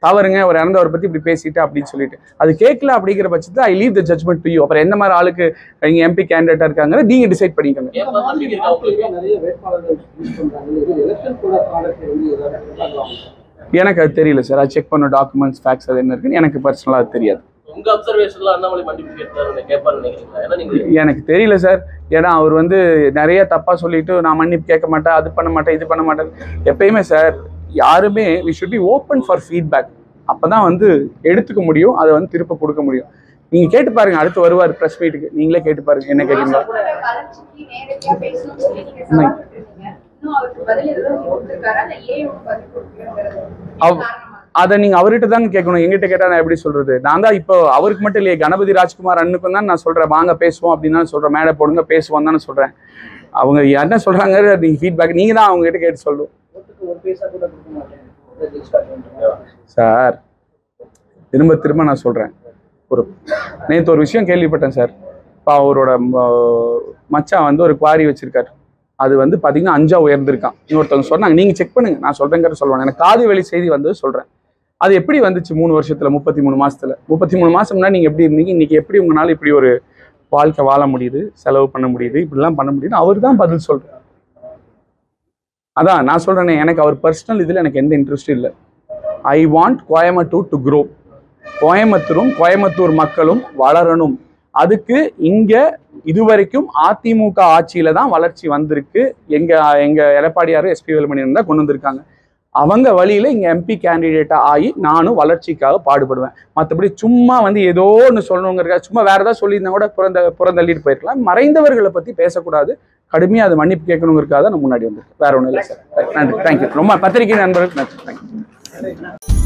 தவறுங்க ஒரு இறந்தவரை பத்தி இப்படி பேசிட்டு அப்படின்னு சொல்லிட்டு அது கேட்கல அப்படிங்கிற பட்சத்தில் I leave the judgement to you அப்புறம் எந்த மாதிரி ஆளுக்கு நீங்க எம்பி கேண்டிடேட்டா இருக்காங்க நீங்க டிசைட் பண்ணிக்கோங்க ஏப்பா நம்பிக்கை இருக்கா உங்களுக்கு நிறைய வேட்பாளர்கள் யூஸ் பண்றாங்க இது எலெக்ஷன் கூட காலத்தில் வந்து ஏதாவது பண்ணலாம் எனக்கு அது தெரியல சார் அது செக் பண்ண டாக்குமெண்ட்ஸ் ஃபேக்ஸ் அது என்ன இருக்குன்னு எனக்கு பர்சனலாக அது தெரியாது உங்க அப்சர்வேஷன்ல அண்ணாமலை மன்னிப்பு கேட்டாரு கேட்பாரு நினைக்கிறீங்களா ஏன்னா நீங்க எனக்கு தெரியல சார் ஏன்னா அவர் வந்து நிறைய தப்பா சொல்லிட்டு நான் மன்னிப்பு கேட்க மாட்டேன் அது பண்ண மாட்டேன் இது பண்ண மாட்டேன் எப்பயுமே சார் யாருமே we should be open for feedback அப்பதான் வந்து எடுத்துக்க முடியும் அதை வந்து திருப்ப கொடுக்க முடியும் நீங்க கேட்டு பாருங்க அடுத்து வருவார் ப்ரெஸ் மீட்டுக்கு நீங்களே கேட்டு பாருங்க என்ன கேட்குறீங்களா வளர்ச்சிக்கு நேரடியா பேசணும்னு சொல்லி நீங்க சவால் விட்டுருந்தீங்க. இன்னும் அவருக்கு பதில் எதுவும் கொடுத்திருக்காரா? இல்ல ஏன் இவங்க பதில் கொடுக்கலங்கிறது அவ்- காரணமா? அதை நீங்க அவர்கிட்ட தாங்க கேட்கணும் எங்கிட்ட கேட்டா நான் எப்படி சொல்றது நான் தான் இப்போ அவருக்கு மட்டும் இல்லையே கணபதி ராஜ்குமார் அண்ணுக்கும் தான் நான் சொல்றேன் வாங்க பேசுவோம் அப்படின்னு தான் சொல்றேன் மேடை போடுங்க பேசுவோம் தானே சொல்றேன் அவங்க என்ன சொல்றாங்க நீங்க ஃபீட்பேக் நீங்க தான் அவங்க கிட்ட கேட்டு சொல்லணும் ஓட்டுக்கு ஒரு பைசா கூட கொடுக்க மாட்டேன் ரெஜிஸ்டர் பண்றாங்க சார் திரும்ப திரும்ப நான் சொல்றேன் ஒரு நேற்று ஒரு விஷயம் கேள்விப்பட்டேன் சார் இப்போ அவரோட ம- மச்சான் வந்து ஒரு குவாரி வச்சிருக்காரு அது வந்து பார்த்தீங்கன்னா அஞ்சா உயர்ந்திருக்கான் இன்னொருத்தவங்க சொன்னாங்க நீங்கள் செக் பண்ணுங்க நான் சொல்றேங்கிற சொல்லுவாங்க எனக்கு காது வெளி செய்தி வந்தது சொல்கிறேன் அது எப்படி வந்துச்சு மூணு வருஷத்துல முப்பத்தி மூணு மாசத்துல முப்பத்தி மூணு மாசம் முன்னாடி நீங்கள் எப்படி இருந்தீங்க இன்னைக்கு எப்படி உங்களால் இப்படி ஒரு வாழ்க்கை வாழ முடியுது செலவு பண்ண முடியுது இப்படிலாம் பண்ண முடியுது அவர் தான் பதில் சொல்றாரு அதான் நான் சொல்றேனே எனக்கு அவர் பர்சனல் இதில் எனக்கு எந்த இன்ட்ரெஸ்டும் இல்லை I want Coimbatore to grow கோயம்புத்தூரும் கோயம்புத்தூர் மக்களும் வளரணும் அதுக்கு இங்க இதுவரைக்கும் அதிமுக ஆட்சியில தான் வளர்ச்சி வந்திருக்கு எங்க எங்க எடப்பாடியார் எஸ்பி வேலுமணியன் தான் கொண்டு வந்திருக்காங்க அவங்க வழியில இங்க எம்பி கேண்டிடேட்டா ஆகி நானும் வளர்ச்சிக்காக பாடுபடுவேன் மற்றபடி சும்மா வந்து ஏதோ ஒன்று சொல்லணுங்கிறக்கா சும்மா வேற ஏதாவது சொல்லியிருந்தா கூட புறந்த புறந்தள்ளிட்டு போயிருக்கலாம் மறைந்தவர்களை பத்தி பேசக்கூடாது கடுமையாக அது மன்னிப்பு கேட்கணுங்கிறதுக்காக தான் நான் முன்னாடி வந்திருக்கேன் வேற ஒன்றும் இல்லை சார் நன்றி தேங்க்யூ ரொம்ப பத்திரிகை நண்பர்கள் நன்றி தேங்க்யூ